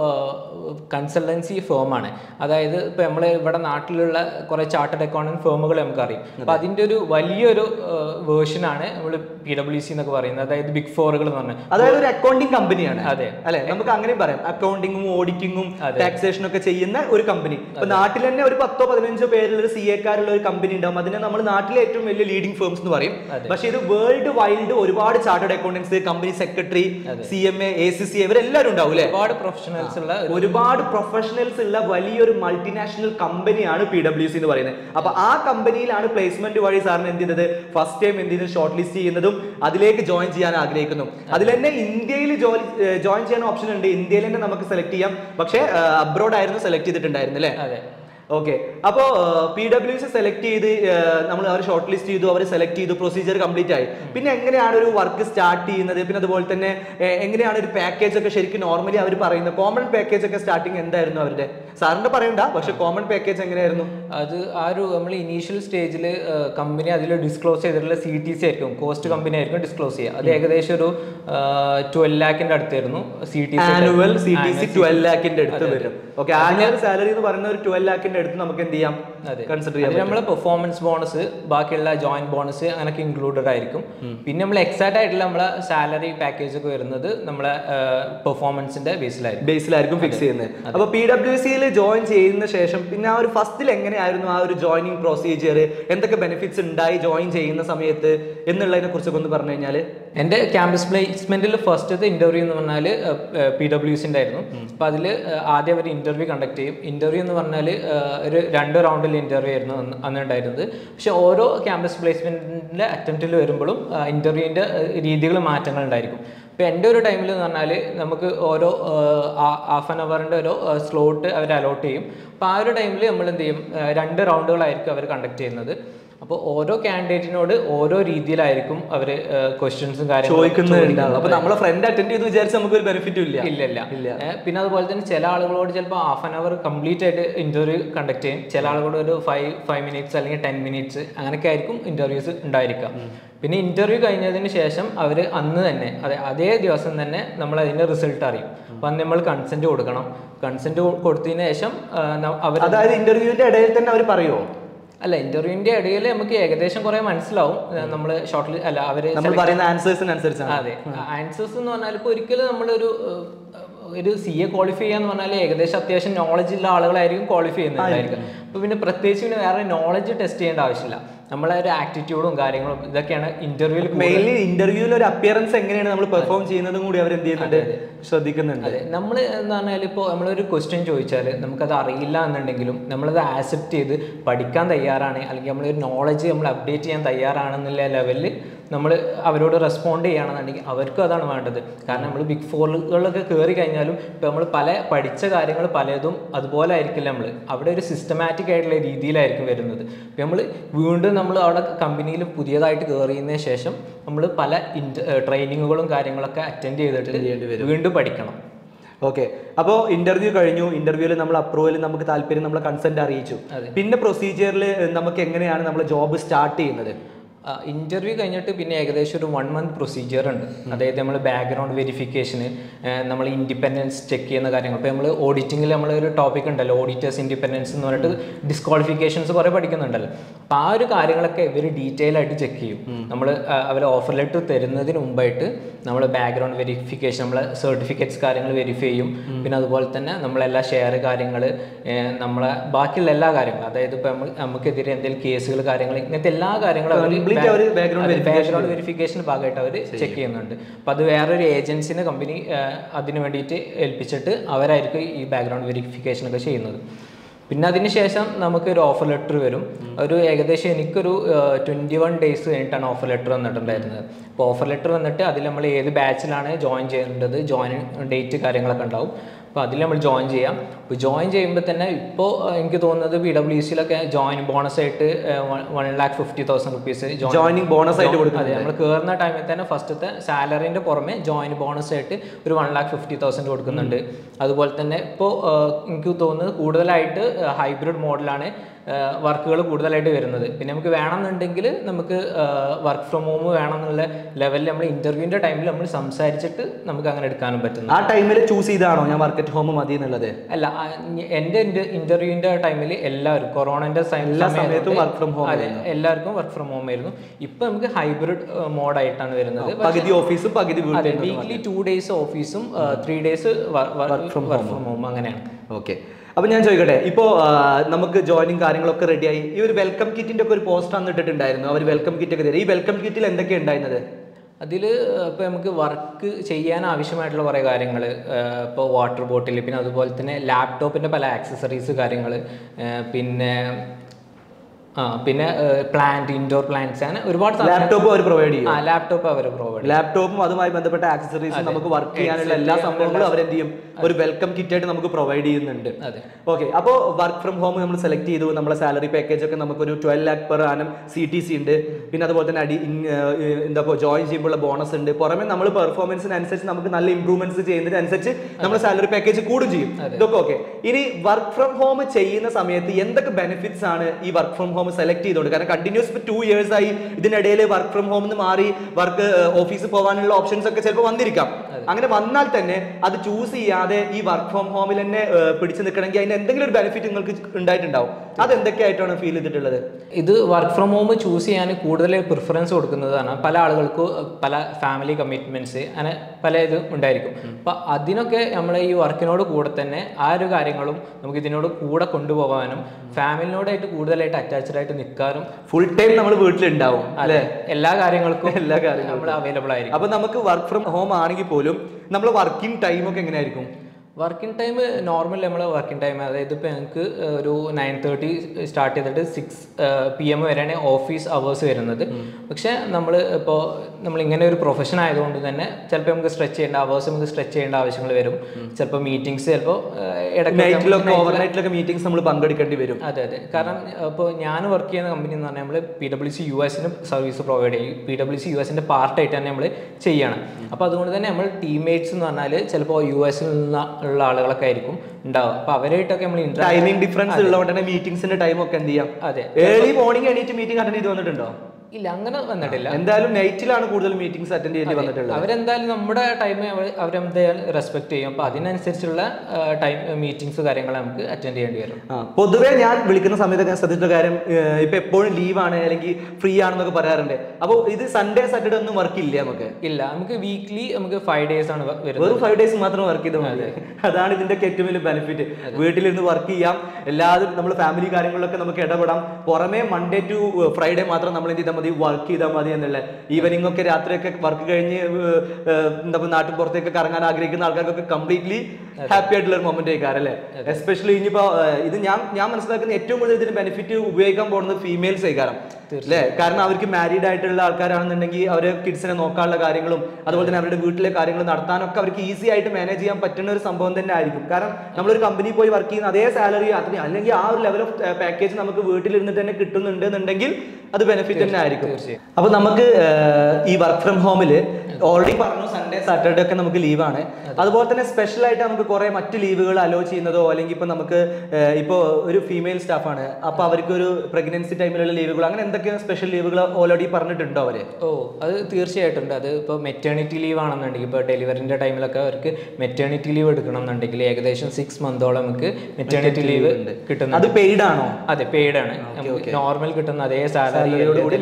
കൺസൾട്ടൻസി ഫേമാണ് അതായത് ഇപ്പം നമ്മൾ ഇവിടെ നാട്ടിലുള്ള കുറേ ചാർട്ടഡ് അക്കൗണ്ടന്റ് ഫേമുകൾ നമുക്കറിയാം അപ്പം അതിൻ്റെ ഒരു വലിയൊരു വേർഷനാണ് നമ്മൾ പി ഡബ്ല്യു സി എന്നൊക്കെ പറയുന്നത് അതായത് ബിഗ് ഫോറുകൾ എന്ന് പറഞ്ഞാൽ അതായത് ഒരു അക്കൗണ്ടിങ് കമ്പനിയാണ് അതെ അല്ലെ നമുക്ക് അങ്ങനെയും പറയാം അക്കൗണ്ടിങ്ങും ഓഡിറ്റിങ്ങും ടാക്സേഷനും ഒക്കെ ചെയ്യുന്ന ഒരു കമ്പനി ഇപ്പൊ നാട്ടിൽ തന്നെ ഒരു പത്തോ പതിനഞ്ചോ പേരുള്ള ഒരു സി എക്കാരുള്ള ഒരു കമ്പനി ഉണ്ടാവും അതിനെ നമ്മൾ നാട്ടിലെ ഏറ്റവും വലിയ ലീഡിംഗ് ഫേംസ് എന്ന് പറയും പക്ഷെ ഇത് വേൾഡ് വൈൽഡ് ഒരുപാട് chartered accountants company secretary C M A A C C ഇവരെല്ലാവരും ഉണ്ടാവും അല്ലേ ഒരുപാട് പ്രൊഫഷണൽസ് ഉള്ള ഒരു ഒരുപാട് പ്രൊഫഷണൽസ് ഉള്ള വലിയൊരു മൾട്ടിനാഷണൽ കമ്പനിയാണ് പി ഡബ്ല്യു സി എന്ന് പറയുന്നത് അപ്പൊ ആ കമ്പനിയിലാണ് പ്ലേസ്മെന്റ് വഴി സാറിന് എന്ത് ചെയ്യുന്നത് ഫസ്റ്റ് ടൈം എന്ത് ചെയ്യുന്നത് ഷോർട്ട് ലിസ്റ്റ് ചെയ്യുന്നതും അതിലേക്ക് ജോയിൻ ചെയ്യാൻ ആഗ്രഹിക്കുന്നു അതിൽ തന്നെ ഇന്ത്യയിൽ ജോയിൻ ചെയ്യാൻ ഓപ്ഷൻ ഉണ്ട് ഇന്ത്യയിൽ തന്നെ നമുക്ക് സെലക്ട് ചെയ്യാം പക്ഷേ അബ്രോഡ് ആയിരുന്നു സെലക്ട് ചെയ്തിട്ടുണ്ടായിരുന്നു അല്ലേ അതെ ഓക്കെ അപ്പോൾ പി ഡബ്ല്യു സി സെലക്ട് ചെയ്ത് നമ്മൾ അവർ ഷോർട്ട് ലിസ്റ്റ് ചെയ്തു അവർ സെലക്ട് ചെയ്തു പ്രൊസീജിയർ കംപ്ലീറ്റ് ആയി പിന്നെ എങ്ങനെയാണ് ഒരു വർക്ക് സ്റ്റാർട്ട് ചെയ്യുന്നത് പിന്നെ അതുപോലെ തന്നെ ഏർ, എങ്ങനെയാണ് ഒരു പാക്കേജ് ഒക്കെ ശരിക്കും നോർമലി അവർ പറയുന്നത് കോമൺ പാക്കേജ് ഒക്കെ സ്റ്റാർട്ടിങ് എന്തായിരുന്നു അവരുടെ സാറിന്റെ പറയണ്ട പക്ഷെ കോമൺ പാക്കേജ് എങ്ങനെയായിരുന്നു അത് ആ ഒരു നമ്മൾ ഇനീഷ്യൽ സ്റ്റേജിൽ കമ്പനി അതിൽ ഡിസ്ക്ലോസ് ചെയ്തിട്ടുള്ള സി ടി സി ആയിരിക്കും കോസ്റ്റ് കമ്പനി ആയിരിക്കും ഡിസ്ക്ലോസ് ചെയ്യുക അത് ഏകദേശം ഒരു ട്വൽവ് ലാഖിന്റെ അടുത്തായിരുന്നു C T C annual C T C twelve ലാഖിന്റെ അടുത്ത് വരും ഓക്കെ ആനുവൽ സാലറി എന്ന് പറയുന്ന ഒരു ട്വൽവ് ലാഖിന്റെ അടുത്ത് നമുക്ക് എന്ത് ചെയ്യാം അതെ. കൺസിഡർ ചെയ്യാം അതിൽ നമ്മളെ പെർഫോമൻസ് ബോണസ് ബാക്കിയുള്ള ജോയിന്റ് ബോണസ് അങ്ങനെയൊക്കെ ഇൻക്ലൂഡഡ് ആയിരിക്കും പിന്നെ നമ്മൾ എക്സാക്ട് ആയിട്ടുള്ള നമ്മളെ സാലറി പാക്കേജ് ഒക്കെ വരുന്നത് നമ്മളെ പെർഫോമൻസിന്റെ ബേസിലായിരിക്കും ബേസിലായിരിക്കും ഫിക്സ് ചെയ്യുന്നത് അപ്പൊ പി ഡബ്ല്യു സിയിൽ ജോയിൻ ചെയ്യുന്ന ശേഷം പിന്നെ ആ ഒരു ഫസ്റ്റിൽ എങ്ങനെയായിരുന്നു ആ ഒരു ജോയിനിങ് പ്രൊസീജിയർ എന്തൊക്കെ ബെനിഫിറ്റ്സ് ഉണ്ടായി ജോയിൻ ചെയ്യുന്ന സമയത്ത് എന്നുള്ളതിനെ കുറിച്ചൊക്കെ ഒന്ന് പറഞ്ഞു കഴിഞ്ഞാൽ എൻ്റെ ക്യാമ്പസ് പ്ലേസ്മെന്റിൽ ഫസ്റ്റത്തെ ഇന്റർവ്യൂ എന്ന് പറഞ്ഞാൽ പി ഡബ്ല്യു സിൻ്റെ ആയിരുന്നു അപ്പോൾ അതിൽ ആദ്യം അവർ ഇന്റർവ്യൂ കണ്ടക്ട് ചെയ്യും ഇന്റർവ്യൂ എന്ന് പറഞ്ഞാൽ ഒരു രണ്ട് റൗണ്ടിൽ ഇന്റർവ്യൂ ആയിരുന്നു അന്ന് അന്ന് ഉണ്ടായിരുന്നത് പക്ഷേ ഓരോ ക്യാമ്പസ് പ്ലേസ്മെന്റിന്റെ അറ്റംപ്റ്റിൽ വരുമ്പോഴും ഇന്റർവ്യൂവിൻ്റെ രീതികൾ മാറ്റങ്ങൾ ഉണ്ടായിരിക്കും ഇപ്പോൾ എൻ്റെ ഒരു ടൈമിൽ എന്ന് പറഞ്ഞാൽ നമുക്ക് ഓരോ ഹാഫ് ആൻ അവറിൻ്റെ ഒരു സ്ലോട്ട് അവർ അലോട്ട് ചെയ്യും അപ്പോൾ ആ ഒരു ടൈമിൽ നമ്മൾ എന്ത് ചെയ്യും ആ, രണ്ട് റൗണ്ടുകളായിരിക്കും അവർ കണ്ടക്ട് ചെയ്യുന്നത് അപ്പോൾ ഓരോ കാൻഡിഡേറ്റിനോട് ഓരോ രീതിയിലായിരിക്കും അവർ ക്വസ്റ്റ്യൻസും കാര്യങ്ങളും ചോദിക്കുന്നുണ്ടാവും അപ്പൊ നമ്മളെ ഫ്രണ്ട് അറ്റൻഡ് ചെയ്ത് വിചാരിച്ച് നമുക്ക് ഒരു ബെനിഫിറ്റും ഇല്ല ഇല്ല ഇല്ല ഇല്ല. ഏ, പിന്നെ അതുപോലെ തന്നെ ചില ആളുകളോട് ചിലപ്പോൾ ഹാഫ് ആൻ അവർ കംപ്ലീറ്റ് ആയിട്ട് ഇന്റർവ്യൂ കണ്ടക്ട് ചെയ്യും ചില ആളുകളോട് ഒരു ഫൈവ് ഫൈവ് മിനിറ്റ്സ് അല്ലെങ്കിൽ ടെൻ മിനിറ്റ്സ് അങ്ങനെയൊക്കെ ആയിരിക്കും ഇന്റർവ്യൂസ് ഉണ്ടായിരിക്കുക പിന്നെ ഇന്റർവ്യൂ കഴിഞ്ഞതിന് ശേഷം അവർ അന്ന് തന്നെ അതെ അതേ ദിവസം തന്നെ നമ്മൾ അതിന്റെ റിസൾട്ട് അറിയും അപ്പം അന്ന് നമ്മൾ കൺസെന്റ് കൊടുക്കണം കൺസെന്റ് കൊടുത്തതിന് ശേഷം അവർ അതായത് ഇന്റർവ്യൂവിന്റെ ഇടയിൽ തന്നെ അവർ പറയുമോ അല്ല ഇന്റർവ്യൂവിന്റെ ഇടയിൽ നമുക്ക് ഏകദേശം കുറെ മനസ്സിലാവും നമ്മൾ ഷോർട്ട് അല്ല അവര് നമ്മൾ പറയുന്ന ആൻസേഴ്സിനനുസരിച്ചാണ് അതെ ആൻസേഴ്സ് എന്ന് പറഞ്ഞാൽ ഇപ്പോൾ ഒരിക്കലും നമ്മളൊരു ഏഹ്, ഒരു സി എ ക്വാളിഫൈ ചെയ്യാന്ന് പറഞ്ഞാൽ ഏകദേശം അത്യാവശ്യം നോളജ് ഉള്ള ആളുകളായിരിക്കും ക്വാളിഫൈ ചെയ്യുന്നുണ്ടായിരിക്കും അപ്പോൾ പിന്നെ പ്രത്യേകിച്ച് പിന്നെ വേറെ നോളജ് ടെസ്റ്റ് ചെയ്യേണ്ട ആവശ്യമില്ല നമ്മളെ ഒരു ആറ്റിറ്റ്യൂഡും കാര്യങ്ങളും ഇതൊക്കെയാണ് ഇന്റർവ്യൂവിൽ മെയിൻലി ഇന്റർവ്യൂവിൽ ഒരു അപ്പിയറൻസ് എങ്ങനെയാണ് നമ്മൾ പെർഫോം ചെയ്യുന്നതും കൂടി അവർ എന്ത് ചെയ്യുന്നുണ്ട് ശ്രദ്ധിക്കുന്നുണ്ട് അതെ നമ്മൾ എന്ന് പറഞ്ഞാൽ ഇപ്പോൾ നമ്മളൊരു ക്വസ്റ്റ്യൻ ചോദിച്ചാൽ നമുക്കത് അറിയില്ല എന്നുണ്ടെങ്കിലും നമ്മളത് ആക്സെപ്റ്റ് ചെയ്ത് പഠിക്കാൻ തയ്യാറാണ് അല്ലെങ്കിൽ നമ്മളൊരു നോളജ് നമ്മൾ അപ്ഡേറ്റ് ചെയ്യാൻ തയ്യാറാണെന്നുള്ള ലെവലിൽ നമ്മൾ അവരോട് റെസ്പോണ്ട് ചെയ്യുകയാണെന്നുണ്ടെങ്കിൽ അവർക്കും അതാണ് വേണ്ടത് കാരണം നമ്മൾ ബിഗ് ഫോറുകളിലൊക്കെ കയറി കഴിഞ്ഞാലും ഇപ്പോൾ നമ്മൾ പല പഠിച്ച കാര്യങ്ങൾ പലതും അതുപോലെ ആയിരിക്കില്ല നമ്മൾ അവിടെ ഒരു സിസ്റ്റമാറ്റിക് ആയിട്ടുള്ള രീതിയിലായിരിക്കും വരുന്നത് ഇപ്പോൾ നമ്മൾ വീണ്ടും നമ്മൾ അവിടെ കമ്പനിയിൽ പുതിയതായിട്ട് കയറിയതിന് ശേഷം നമ്മൾ പല ട്രെയിനിങ്ങുകളും കാര്യങ്ങളൊക്കെ അറ്റൻഡ് ചെയ്തിട്ട് വീണ്ടും പഠിക്കണം ഓക്കെ അപ്പോൾ ഇന്റർവ്യൂ കഴിഞ്ഞു ഇന്റർവ്യൂവിൽ നമ്മൾ അപ്രൂവൽ നമുക്ക് താല്പര്യം നമ്മളെ കൺസെന്റ് അറിയിച്ചു പിന്നെ പ്രൊസീജിയറിൽ നമുക്ക് എങ്ങനെയാണ് നമ്മൾ ജോബ് സ്റ്റാർട്ട് ചെയ്യുന്നത് ഇന്റർവ്യൂ കഴിഞ്ഞിട്ട് പിന്നെ ഏകദേശം ഒരു വൺ മന്ത് പ്രൊസീജിയർ ഉണ്ട് അതായത് നമ്മൾ ബാക്ക്ഗ്രൗണ്ട് വെരിഫിക്കേഷന് നമ്മൾ ഇൻഡിപെൻഡൻസ് ചെക്ക് ചെയ്യുന്ന കാര്യങ്ങൾ ഇപ്പോൾ നമ്മൾ ഓഡിറ്റിങ്ങിൽ നമ്മൾ ഒരു ടോപ്പിക് ഉണ്ടല്ലോ ഓഡിറ്റേഴ്സ് ഇൻഡിപെൻഡൻസ് എന്ന് പറഞ്ഞിട്ട് ഡിസ്ക്വാളിഫിക്കേഷൻസ് കുറേ പഠിക്കുന്നുണ്ടല്ലോ അപ്പോൾ ആ ഒരു കാര്യങ്ങളൊക്കെ ഇവർ ഡീറ്റെയിൽ ആയിട്ട് ചെക്ക് ചെയ്യും നമ്മൾ അവർ ഓഫർ ലെറ്റർ തരുന്നതിന് മുമ്പായിട്ട് നമ്മൾ ബാക്ക്ഗ്രൗണ്ട് വെരിഫിക്കേഷൻ നമ്മളെ സർട്ടിഫിക്കറ്റ്സ് കാര്യങ്ങൾ വെരിഫൈ ചെയ്യും പിന്നെ അതുപോലെ തന്നെ നമ്മളെല്ലാ ഷെയർ കാര്യങ്ങൾ നമ്മളെ ബാക്കിയുള്ള എല്ലാ കാര്യങ്ങളും അതായത് ഇപ്പോൾ നമ്മൾ നമുക്കെതിരെ എന്തെങ്കിലും കേസുകൾ കാര്യങ്ങൾ ഇങ്ങനത്തെ എല്ലാ കാര്യങ്ങളും Complete അവര് background ബാക്ക്ഗ്രൗണ്ട് വെരിഫിക്കേഷൻ ഭാഗമായിട്ട് അവർ ചെക്ക് ചെയ്യുന്നുണ്ട് അപ്പോൾ അത് വേറൊരു ഏജൻസിനെ കമ്പനി അതിന് വേണ്ടിയിട്ട് ഏൽപ്പിച്ചിട്ട് അവരായിരിക്കും ഈ ബാക്ക്ഗ്രൗണ്ട് വെരിഫിക്കേഷൻ ഒക്കെ ചെയ്യുന്നത് പിന്നെ അതിന് ശേഷം നമുക്ക് ഒരു ഓഫർ ലെറ്റർ വരും ഒരു ഏകദേശം എനിക്കൊരു ട്വൻറ്റി വൺ ഡേയ്സ് കഴിഞ്ഞിട്ടാണ് ഓഫർ ലെറ്റർ വന്നിട്ടുണ്ടായിരുന്നത് അപ്പോൾ ഓഫർ ലെറ്റർ വന്നിട്ട് അതിൽ നമ്മൾ ഏത് ബാച്ചിലാണ് ജോയിൻ ചെയ്യേണ്ടത് ജോയിൻ ഡേറ്റ് കാര്യങ്ങളൊക്കെ ഉണ്ടാവും അപ്പോൾ അതിൽ നമ്മൾ ജോയിൻ ചെയ്യാം അപ്പോൾ ജോയിൻ ചെയ്യുമ്പോൾ തന്നെ ഇപ്പോൾ എനിക്ക് തോന്നുന്നത് പി ഡബ്ല്യു സിയിലൊക്കെ ജോയിൻ ബോണസ് ആയിട്ട് one lakh fifty thousand rupees joining bonus ആയിട്ട് കൊടുക്കുന്നത് അതെ നമ്മൾ കയറുന്ന ടൈമിൽ തന്നെ ഫസ്റ്റത്തെ സാലറിന്റെ പുറമെ ജോയിൻ ബോണസ് ആയിട്ട് ഒരു വൺ ലാക്ക് ഫിഫ്റ്റി തൗസൻഡ് കൊടുക്കുന്നുണ്ട് അതുപോലെ തന്നെ ഇപ്പോൾ എനിക്ക് തോന്നുന്നത് കൂടുതലായിട്ട് ഹൈബ്രിഡ് മോഡലാണ് വർക്കുകൾ കൂടുതലായിട്ട് വരുന്നത് പിന്നെ നമുക്ക് വേണമെന്നുണ്ടെങ്കിൽ നമുക്ക് വർക്ക് ഫ്രം ഹോം വേണമെന്നുള്ള ലെവലിൽ നമ്മൾ ഇന്റർവ്യൂവിന്റെ ടൈമിൽ നമ്മൾ സംസാരിച്ചിട്ട് നമുക്ക് അങ്ങനെ എടുക്കാനും പറ്റുന്നു ആ ടൈമിൽ ചൂസ് ചെയ്താണോ ഞാൻ വർക്ക് അറ്റ് ഹോം മതി എന്നുള്ളത് അല്ല ആ, ഞ- എൻ്റെ ഇന്റർവ്യൂവിന്റെ ടൈമിൽ എല്ലാവരും കൊറോണന്റെ എല്ലാ സമയത്തും work from home അതെ എല്ലാവർക്കും വർക്ക് ഫ്രം ഹോം ആയിരുന്നു ഇപ്പൊ നമുക്ക് ഹൈബ്രിഡ് മോഡായിട്ടാണ് വരുന്നത് പകുതി ഓഫീസും പകുതി അതെ വീട്ടിൽ വീക്ക്ലി ടു ഡേയ്സ് ഓഫീസും three days work from home അങ്ങനെയാണ് ഓക്കെ അപ്പൊ ഞാൻ ചോദിക്കട്ടെ ഇപ്പോ ആ, നമുക്ക് ജോയിനിങ് കാര്യങ്ങളൊക്കെ റെഡിയായി ഈ ഒരു വെൽക്കം കിറ്റിന്റെ ഒക്കെ ഒരു പോസ്റ്റ് അന്ന് ഇട്ടിട്ടുണ്ടായിരുന്നു അവർ വെൽക്കം കിറ്റ് ഒക്കെ തരും ഈ വെൽക്കം കിറ്റിൽ എന്തൊക്കെയാണ് ഉണ്ടായിരുന്നത് അതിൽ ഇപ്പോൾ നമുക്ക് വർക്ക് ചെയ്യാൻ ആവശ്യമായിട്ടുള്ള കുറേ കാര്യങ്ങൾ ഇപ്പോൾ വാട്ടർ ബോട്ടിൽ പിന്നെ അതുപോലെ തന്നെ ലാപ്ടോപ്പിൻ്റെ പല ആക്സസറീസ് കാര്യങ്ങൾ പിന്നെ ആ പിന്നെ പ്ലാന്റ് ഇൻഡോർ പ്ലാന്റ്സ് അങ്ങനെ ഒരുപാട് ലാപ്ടോപ്പ് അവർ പ്രൊവൈഡ് ചെയ്യും ആ ലാപ്ടോപ്പ് അവർ പ്രൊവൈഡ് ലാപ്ടോപ്പും അതുമായി ബന്ധപ്പെട്ട ആക്സസറീസും നമുക്ക് വർക്ക് ചെയ്യാനുള്ള എല്ലാ സംഭവങ്ങളും അവരെന്ത് ചെയ്യും ഒരു വെൽക്കം കിറ്റ് ആയിട്ട് നമുക്ക് പ്രൊവൈഡ് ചെയ്യുന്നുണ്ട് അതെ ഓക്കെ അപ്പോൾ വർക്ക് ഫ്രം ഹോം നമ്മൾ സെലക്ട് ചെയ്തു നമ്മളെ സാലറി പാക്കേജ് ഒക്കെ നമുക്കൊരു twelve lakh per annum C T C ഉണ്ട് പിന്നെ അതുപോലെ തന്നെ അടി ഇൻ- ഏർ എന്താ ജോയിൻ ചെയ്യുമ്പോൾ ബോണസ് ഉണ്ട് പുറമെ നമ്മൾ പെർഫോമൻസിനനുസരിച്ച് നമുക്ക് നല്ല ഇംപ്രൂവ്മെന്റ്സ് ചെയ്യുന്നതിനനുസരിച്ച് നമ്മുടെ സാലറി പാക്കേജ് കൂടും ചെയ്യും ഇതൊക്കെ ഓക്കെ ഇനി വർക്ക് ഫ്രം ഹോം ചെയ്യുന്ന സമയത്ത് എന്തൊക്കെ ബെനിഫിറ്റ്സ് ആണ് ഈ വർക്ക് ഫ്രം ഹോം സെലക്ട് ചെയ്തുകൊണ്ട് കാരണം കണ്ടിന്യൂസ് ഇപ്പോൾ ടു ഇയേഴ്സ് ആയി ഇതിനിടയിൽ വർക്ക് ഫ്രം ഹോം മാറി വർക്ക് ഓഫീസിൽ പോകാനുള്ള ഓപ്ഷൻസ് ഒക്കെ ചിലപ്പോൾ വന്നിരിക്കാം അങ്ങനെ വന്നാൽ തന്നെ അത് ചൂസ് ചെയ്യാതെ ഈ വർക്ക് ഫ്രം ഹോമിൽ തന്നെ ഏർ, പിടിച്ചു നിൽക്കണമെങ്കിൽ അതിന് എന്തെങ്കിലും ഒരു ബെനിഫിറ്റ് നിങ്ങൾക്ക് ഉണ്ടായിട്ടുണ്ടാവും അത് എന്തൊക്കെയായിട്ടാണ് ഫീൽ ചെയ്തിട്ടുള്ളത് ഇത് വർക്ക് ഫ്രം ഹോം ചൂസ് ചെയ്യാൻ കൂടുതൽ പ്രിഫറൻസ് കൊടുക്കുന്നതാണ് പല ആളുകൾക്കും പല ഫാമിലി കമ്മിറ്റ്മെന്റ്സ് അങ്ങനെ പല ഇത് ഉണ്ടായിരിക്കും അപ്പം അതിനൊക്കെ നമ്മൾ ഈ വർക്കിനോട് കൂടെ തന്നെ ആ ഒരു കാര്യങ്ങളും നമുക്ക് ഇതിനോട് കൂടെ കൊണ്ടുപോകാനും ഫാമിലിനോടായിട്ട് കൂടുതലായിട്ട് അറ്റാച്ച്ഡ് ആയിട്ട് നിൽക്കാനും ഫുൾ ടൈം നമ്മൾ വീട്ടിലുണ്ടാവും അല്ലെ എല്ലാ കാര്യങ്ങൾക്കും എല്ലാ കാര്യങ്ങൾക്കും. നമ്മൾ അവൈലബിൾ ആയിരിക്കും അപ്പൊ നമുക്ക് വർക്ക് ഫ്രം ഹോം ആണെങ്കിൽ പോലും നമ്മൾ വർക്കിംഗ് ടൈം ഒക്കെ എങ്ങനെയായിരിക്കും വർക്കിംഗ് ടൈം നോർമൽ നമ്മൾ വർക്കിംഗ് ടൈം അതായത് ഇപ്പോൾ ഞങ്ങൾക്ക് ഒരു നയൻ തേർട്ടി സ്റ്റാർട്ട് ചെയ്തിട്ട് സിക്സ് പി എം വരെയാണ് ഓഫീസ് അവേഴ്സ് വരുന്നത് പക്ഷേ നമ്മൾ ഇപ്പോൾ നമ്മൾ ഇങ്ങനെ ഒരു പ്രൊഫഷൻ ആയതുകൊണ്ട് തന്നെ ചിലപ്പോൾ നമുക്ക് സ്ട്രെച്ച് ചെയ്യേണ്ട അവേഴ്സ് നമുക്ക് സ്ട്രെച്ച് ചെയ്യേണ്ട ആവശ്യങ്ങൾ വരും ചിലപ്പോൾ മീറ്റിംഗ്സ് ചിലപ്പോൾ നൈറ്റിലൊക്കെ ഓവർനൈറ്റിലൊക്കെ മീറ്റിംഗ്സ് നമ്മൾ പങ്കെടുക്കേണ്ടി വരും അതെ അതെ കാരണം ഇപ്പോൾ ഞാൻ വർക്ക് ചെയ്യുന്ന കമ്പനി എന്ന് പറഞ്ഞാൽ നമ്മൾ പി ഡബ്ല്യു സി യു എസിന് സർവീസ് പ്രൊവൈഡ് ചെയ്യും പി ഡബ്ല്യു സി യു എസിൻ്റെ പാർട്ടായിട്ട് തന്നെ നമ്മൾ ചെയ്യണം അപ്പോൾ അതുകൊണ്ട് തന്നെ നമ്മൾ ടീംമേറ്റ്സ് എന്ന് പറഞ്ഞാൽ ചിലപ്പോൾ യു എസിൽ നിന്ന് ഉള്ള ആളുകളൊക്കെ ആയിരിക്കും ഉണ്ടാവുക അപ്പോൾ അവരായിട്ടൊക്കെ നമ്മൾ ഇൻട്രാ ടൈമിംഗ് ഡിഫറൻസ് ഉള്ളതുകൊണ്ട് തന്നെ മീറ്റിംഗ്സിന്റെ ടൈം ഒക്കെ എന്ത് ചെയ്യാം അതെ ഏർലി മോർണിംഗ് എണീറ്റ് മീറ്റിംഗ് അറ്റൻഡ് ചെയ്ത് വന്നിട്ടുണ്ടോ ഇല്ല അങ്ങനെ വന്നിട്ടില്ല എന്തായാലും നൈറ്റിലാണ് കൂടുതൽ മീറ്റിംഗ്സ് അറ്റൻഡ് ചെയ്യേണ്ടി വന്നിട്ടുള്ളത് അവരെന്തായാലും നമ്മുടെ ടൈം അവരെന്തായാലും റെസ്പെക്ട് ചെയ്യും അപ്പോൾ അതിനനുസരിച്ചുള്ള ടൈം മീറ്റിംഗ്സ് കാര്യങ്ങൾ നമുക്ക് അറ്റൻഡ് ചെയ്യേണ്ടി വരും ആ പൊതുവേ ഞാൻ വിളിക്കുന്ന സമയത്തൊക്കെ ഞാൻ ശ്രദ്ധിച്ച കാര്യം ഏർ, ഇപ്പൊ എപ്പോഴും ലീവാണ് അല്ലെങ്കിൽ ഫ്രീ ആണെന്നൊക്കെ പറയാറുണ്ട് അപ്പോൾ ഇത് സൺഡേ സാറ്റർഡേ ഒന്നും വർക്ക് ഇല്ല നമുക്ക് ഇല്ല നമുക്ക് വീക്ക്ലി നമുക്ക് ഫൈവ് ഡേയ്സ് ആണ് വ- വരുന്നത് വെറും ഫൈവ് ഡേയ്സ് മാത്രം വർക്ക് ചെയ്താൽ മതി അതാണ് ഇതിന്റെ ഏറ്റവും വലിയ ബെനിഫിറ്റ് വീട്ടിലിരുന്ന് വർക്ക് ചെയ്യാം എല്ലാവരും നമ്മൾ ഫാമിലി കാര്യങ്ങളിലൊക്കെ നമുക്ക് ഇടപെടാം പുറമേ മൺഡേ ടു ഫ്രൈഡേ മാത്രം നമ്മൾ എന്ത് ചെയ്താൽ മതി വർക്ക് ചെയ്താൽ മതി എന്നുള്ള ഈവനിങ് ഒക്കെ രാത്രിയൊക്കെ വർക്ക് കഴിഞ്ഞ് ഏർ, ഏർ, എന്താ പറയുക നാട്ടിൻ പുറത്തേക്ക് കറങ്ങാൻ ആഗ്രഹിക്കുന്ന ആൾക്കാർക്കൊക്കെ കംപ്ലീറ്റ്ലി ഹാപ്പി ആയിട്ടുള്ള ഒരു മൊമെന്റ് ആയിക്കാരം അല്ലേ എസ്പെഷ്യലി ഇനിയിപ്പോ ഏർ, ഇത് ഞാൻ ഞാൻ മനസ്സിലാക്കുന്ന ഏറ്റവും കൂടുതൽ ഇതിന് ബെനിഫിറ്റ് ഉപയോഗിക്കാൻ പോകുന്നത് ഫീമെയിൽസ് ആയിക്കാരം അല്ലേ കാരണം അവർക്ക് മാരീഡ് ആയിട്ടുള്ള ആൾക്കാരാണെന്നുണ്ടെങ്കിൽ അവരെ കിഡ്സിനെ നോക്കാനുള്ള കാര്യങ്ങളും അതുപോലെ തന്നെ അവരുടെ വീട്ടിലെ കാര്യങ്ങൾ നടത്താനൊക്കെ അവർക്ക് ഈസി ആയിട്ട് മാനേജ് ചെയ്യാൻ പറ്റുന്ന ഒരു സംഭവം തന്നെ ആയിരിക്കും കാരണം നമ്മളൊരു കമ്പനി പോയി വർക്ക് ചെയ്യുന്ന അതേ സാലറി അത്രയും അല്ലെങ്കിൽ ആ ഒരു ലെവൽ ഓഫ് പാക്കേജ് നമുക്ക് വീട്ടിലിരുന്നിട്ട് തന്നെ കിട്ടുന്നുണ്ട് എന്നുണ്ടെങ്കിൽ അത് ബെനിഫിറ്റ് തന്നെ ആയിരിക്കും അപ്പൊ നമുക്ക് ഏർ, ഈ വർക്ക് ഫ്രം ഹോമിൽ ഓൾറെഡി പറഞ്ഞു സൺഡേ സാറ്റർഡേ ഒക്കെ നമുക്ക് ലീവാണ് അതുപോലെ തന്നെ സ്പെഷ്യൽ ആയിട്ട് നമുക്ക് കുറെ മറ്റ് ലീവുകൾ അലോ ചെയ്യുന്നതോ അല്ലെങ്കിൽ ഇപ്പൊ നമുക്ക് ഏർ, ഇപ്പോ ഒരു ഫീമെയിൽ സ്റ്റാഫാണ് അപ്പൊ അവർക്ക് ഒരു പ്രഗ്നൻസി ടൈമിലുള്ള ലീവുകൾ അങ്ങനെ എന്തൊക്കെ സ്പെഷ്യൽ ലീവുകൾ ഓൾറെഡി പറഞ്ഞിട്ടുണ്ടോ അവര് ഓ അത് തീർച്ചയായിട്ടും ഉണ്ട് അത് ഇപ്പോൾ മെറ്റേണിറ്റി ലീവ് ആണെന്നുണ്ടെങ്കിൽ ഇപ്പോൾ ഡെലിവറിൻ്റെ ടൈമിലൊക്കെ അവർക്ക് മെറ്റേണിറ്റി ലീവ് എടുക്കണം എന്നുണ്ടെങ്കിൽ ഏകദേശം സിക്സ് മന്തോളം നമുക്ക് മെറ്റേണിറ്റി ലീവ് കിട്ടുന്നുണ്ട് അത് പെയ്ഡ് ആണോ അതെ പെയ്ഡ് ആണ് നോർമൽ കിട്ടുന്ന അതേ സാലറി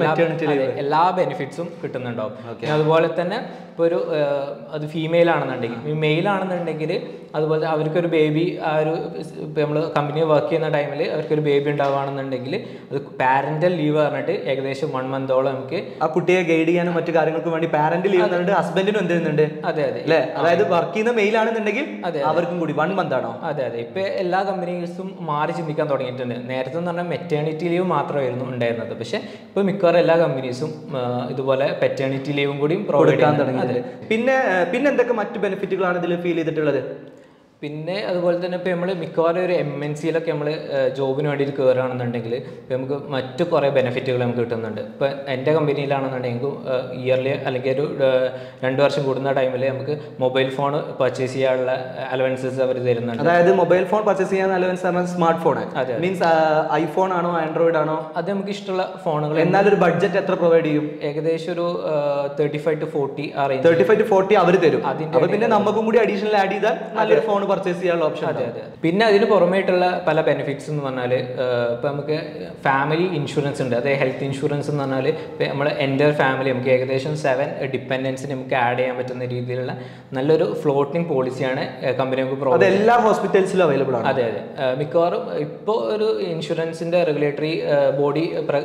എല്ലാ ബെനിഫിറ്റ്സും കിട്ടുന്നുണ്ടാവും പിന്നെ അതുപോലെ തന്നെ ഇപ്പോൾ ഒരു ഏഹ്, അത് ഫീമെയിൽ ആണെന്നുണ്ടെങ്കിൽ മെയിൽ ആണെന്നുണ്ടെങ്കിൽ അതുപോലെ അവർക്കൊരു ബേബി ആ ഒരു ഇപ്പോൾ നമ്മൾ കമ്പനി വർക്ക് ചെയ്യുന്ന ടൈമിൽ അവർക്കൊരു ബേബി ഉണ്ടാവുകയാണെന്നുണ്ടെങ്കിൽ അത് പാരന്റൽ ലീവ് പറഞ്ഞിട്ട് ഏകദേശം വൺ മന്തോളം നമുക്ക് ആ കുട്ടിയെ ഗൈഡ് ചെയ്യാനും മറ്റു കാര്യങ്ങൾക്കും വേണ്ടി പാരന്റ് ലീവ് തന്നിട്ട് ഹസ്ബൻഡിനും എന്ത് ചെയ്യുന്നുണ്ട് അതെ അതെ അല്ലെ അതായത് വർക്ക് ചെയ്യുന്ന മെയിൽ ആണെന്നുണ്ടെങ്കിൽ അതെ, അവർക്കും കൂടി വൺ മന്ത് ആണോ അതെ അതെ ഇപ്പൊ എല്ലാ കമ്പനീസും മാറി ചിന്തിക്കാൻ തുടങ്ങിയിട്ടുണ്ട് നേരത്തെ എന്ന് പറഞ്ഞാൽ മെറ്റേണിറ്റി ലീവ് മാത്രമായിരുന്നു ഉണ്ടായിരുന്നത് പക്ഷെ ഇപ്പൊ മിക്കവാറും എല്ലാ കമ്പനീസും ആ, ഇതുപോലെ പെറ്റേണിറ്റി ലീവും കൂടി പ്രൊവൈഡ് കൊടുക്കാൻ ചെയ്യാൻ തുടങ്ങിയത് പിന്നെ ഏർ, പിന്നെ എന്തൊക്കെ മറ്റു ബെനിഫിറ്റുകളാണ് ഇതിൽ ഫീൽ ചെയ്തിട്ടുള്ളത് പിന്നെ അതുപോലെ തന്നെ ഇപ്പോൾ നമ്മൾ മിക്കവാറും ഒരു എം എൻ സിയിലൊക്കെ നമ്മൾ ജോബിന് വേണ്ടിയിട്ട് കയറുകയാണെന്നുണ്ടെങ്കിൽ ഇപ്പോൾ നമുക്ക് മറ്റു കുറേ ബെനിഫിറ്റുകൾ നമുക്ക് കിട്ടുന്നുണ്ട് ഇപ്പോൾ എൻ്റെ കമ്പനിയിലാണെന്നുണ്ടെങ്കിൽ ഇയർലി അല്ലെങ്കിൽ ഒരു ഏഹ്, രണ്ട് വർഷം കൂടുന്ന ടൈമിൽ നമുക്ക് മൊബൈൽ ഫോൺ പർച്ചേസ് ചെയ്യാനുള്ള അലവൻസസ് അവർ തരുന്നുണ്ട് അതായത് മൊബൈൽ ഫോൺ പർച്ചേസ് ചെയ്യാൻ അലവൻസ് സ്മാർട്ട് ഫോൺ അതെ. മീൻസ് ഐഫോൺ ആണോ ആൻഡ്രോയിഡ് ആണോ അത് നമുക്ക് ഇഷ്ടമുള്ള ഫോണുകൾ എന്നാൽ ഒരു ബഡ്ജറ്റ് എത്ര പ്രൊവൈഡ് ചെയ്യും ഏകദേശം ഒരു തേർട്ടി ഫൈവ് ടു ഫോർട്ടി ആ range thirty five to forty അവർ തരും അതിന്റെ അപ്പൊ പിന്നെ നമുക്കും കൂടി അഡീഷണൽ ആഡ് ചെയ്താൽ നല്ലൊരു ഫോൺ പർച്ചേസ് ചെയ്യാനുള്ള ഓപ്ഷൻ അതെ അതെ പിന്നെ അതിന് പുറമേട്ടുള്ള പല ബെനിഫിറ്റ്സ് എന്ന് പറഞ്ഞാൽ ഇപ്പം നമുക്ക് ഫാമിലി ഇൻഷുറൻസ് ഉണ്ട് അതായത് ഹെൽത്ത് ഇൻഷുറൻസ് എന്ന് പറഞ്ഞാൽ ഇപ്പം നമ്മൾ എൻ്റെ ഫാമിലി നമുക്ക് ഏകദേശം സെവൻ ഡിപ്പെൻഡൻസിന് നമുക്ക് ആഡ് ചെയ്യാൻ പറ്റുന്ന രീതിയിലുള്ള നല്ലൊരു ഫ്ലോട്ടിംഗ് പോളിസിയാണ് കമ്പനി നമുക്ക് അത് പ്രൊവൈഡ് എല്ലാ ഹോസ്പിറ്റൽസിലും അവൈലബിൾ ആണ് അതെ അതെ ആ, മിക്കവാറും ഇപ്പോൾ ഒരു ഇൻഷുറൻസിന്റെ റെഗുലേറ്ററി ബോഡി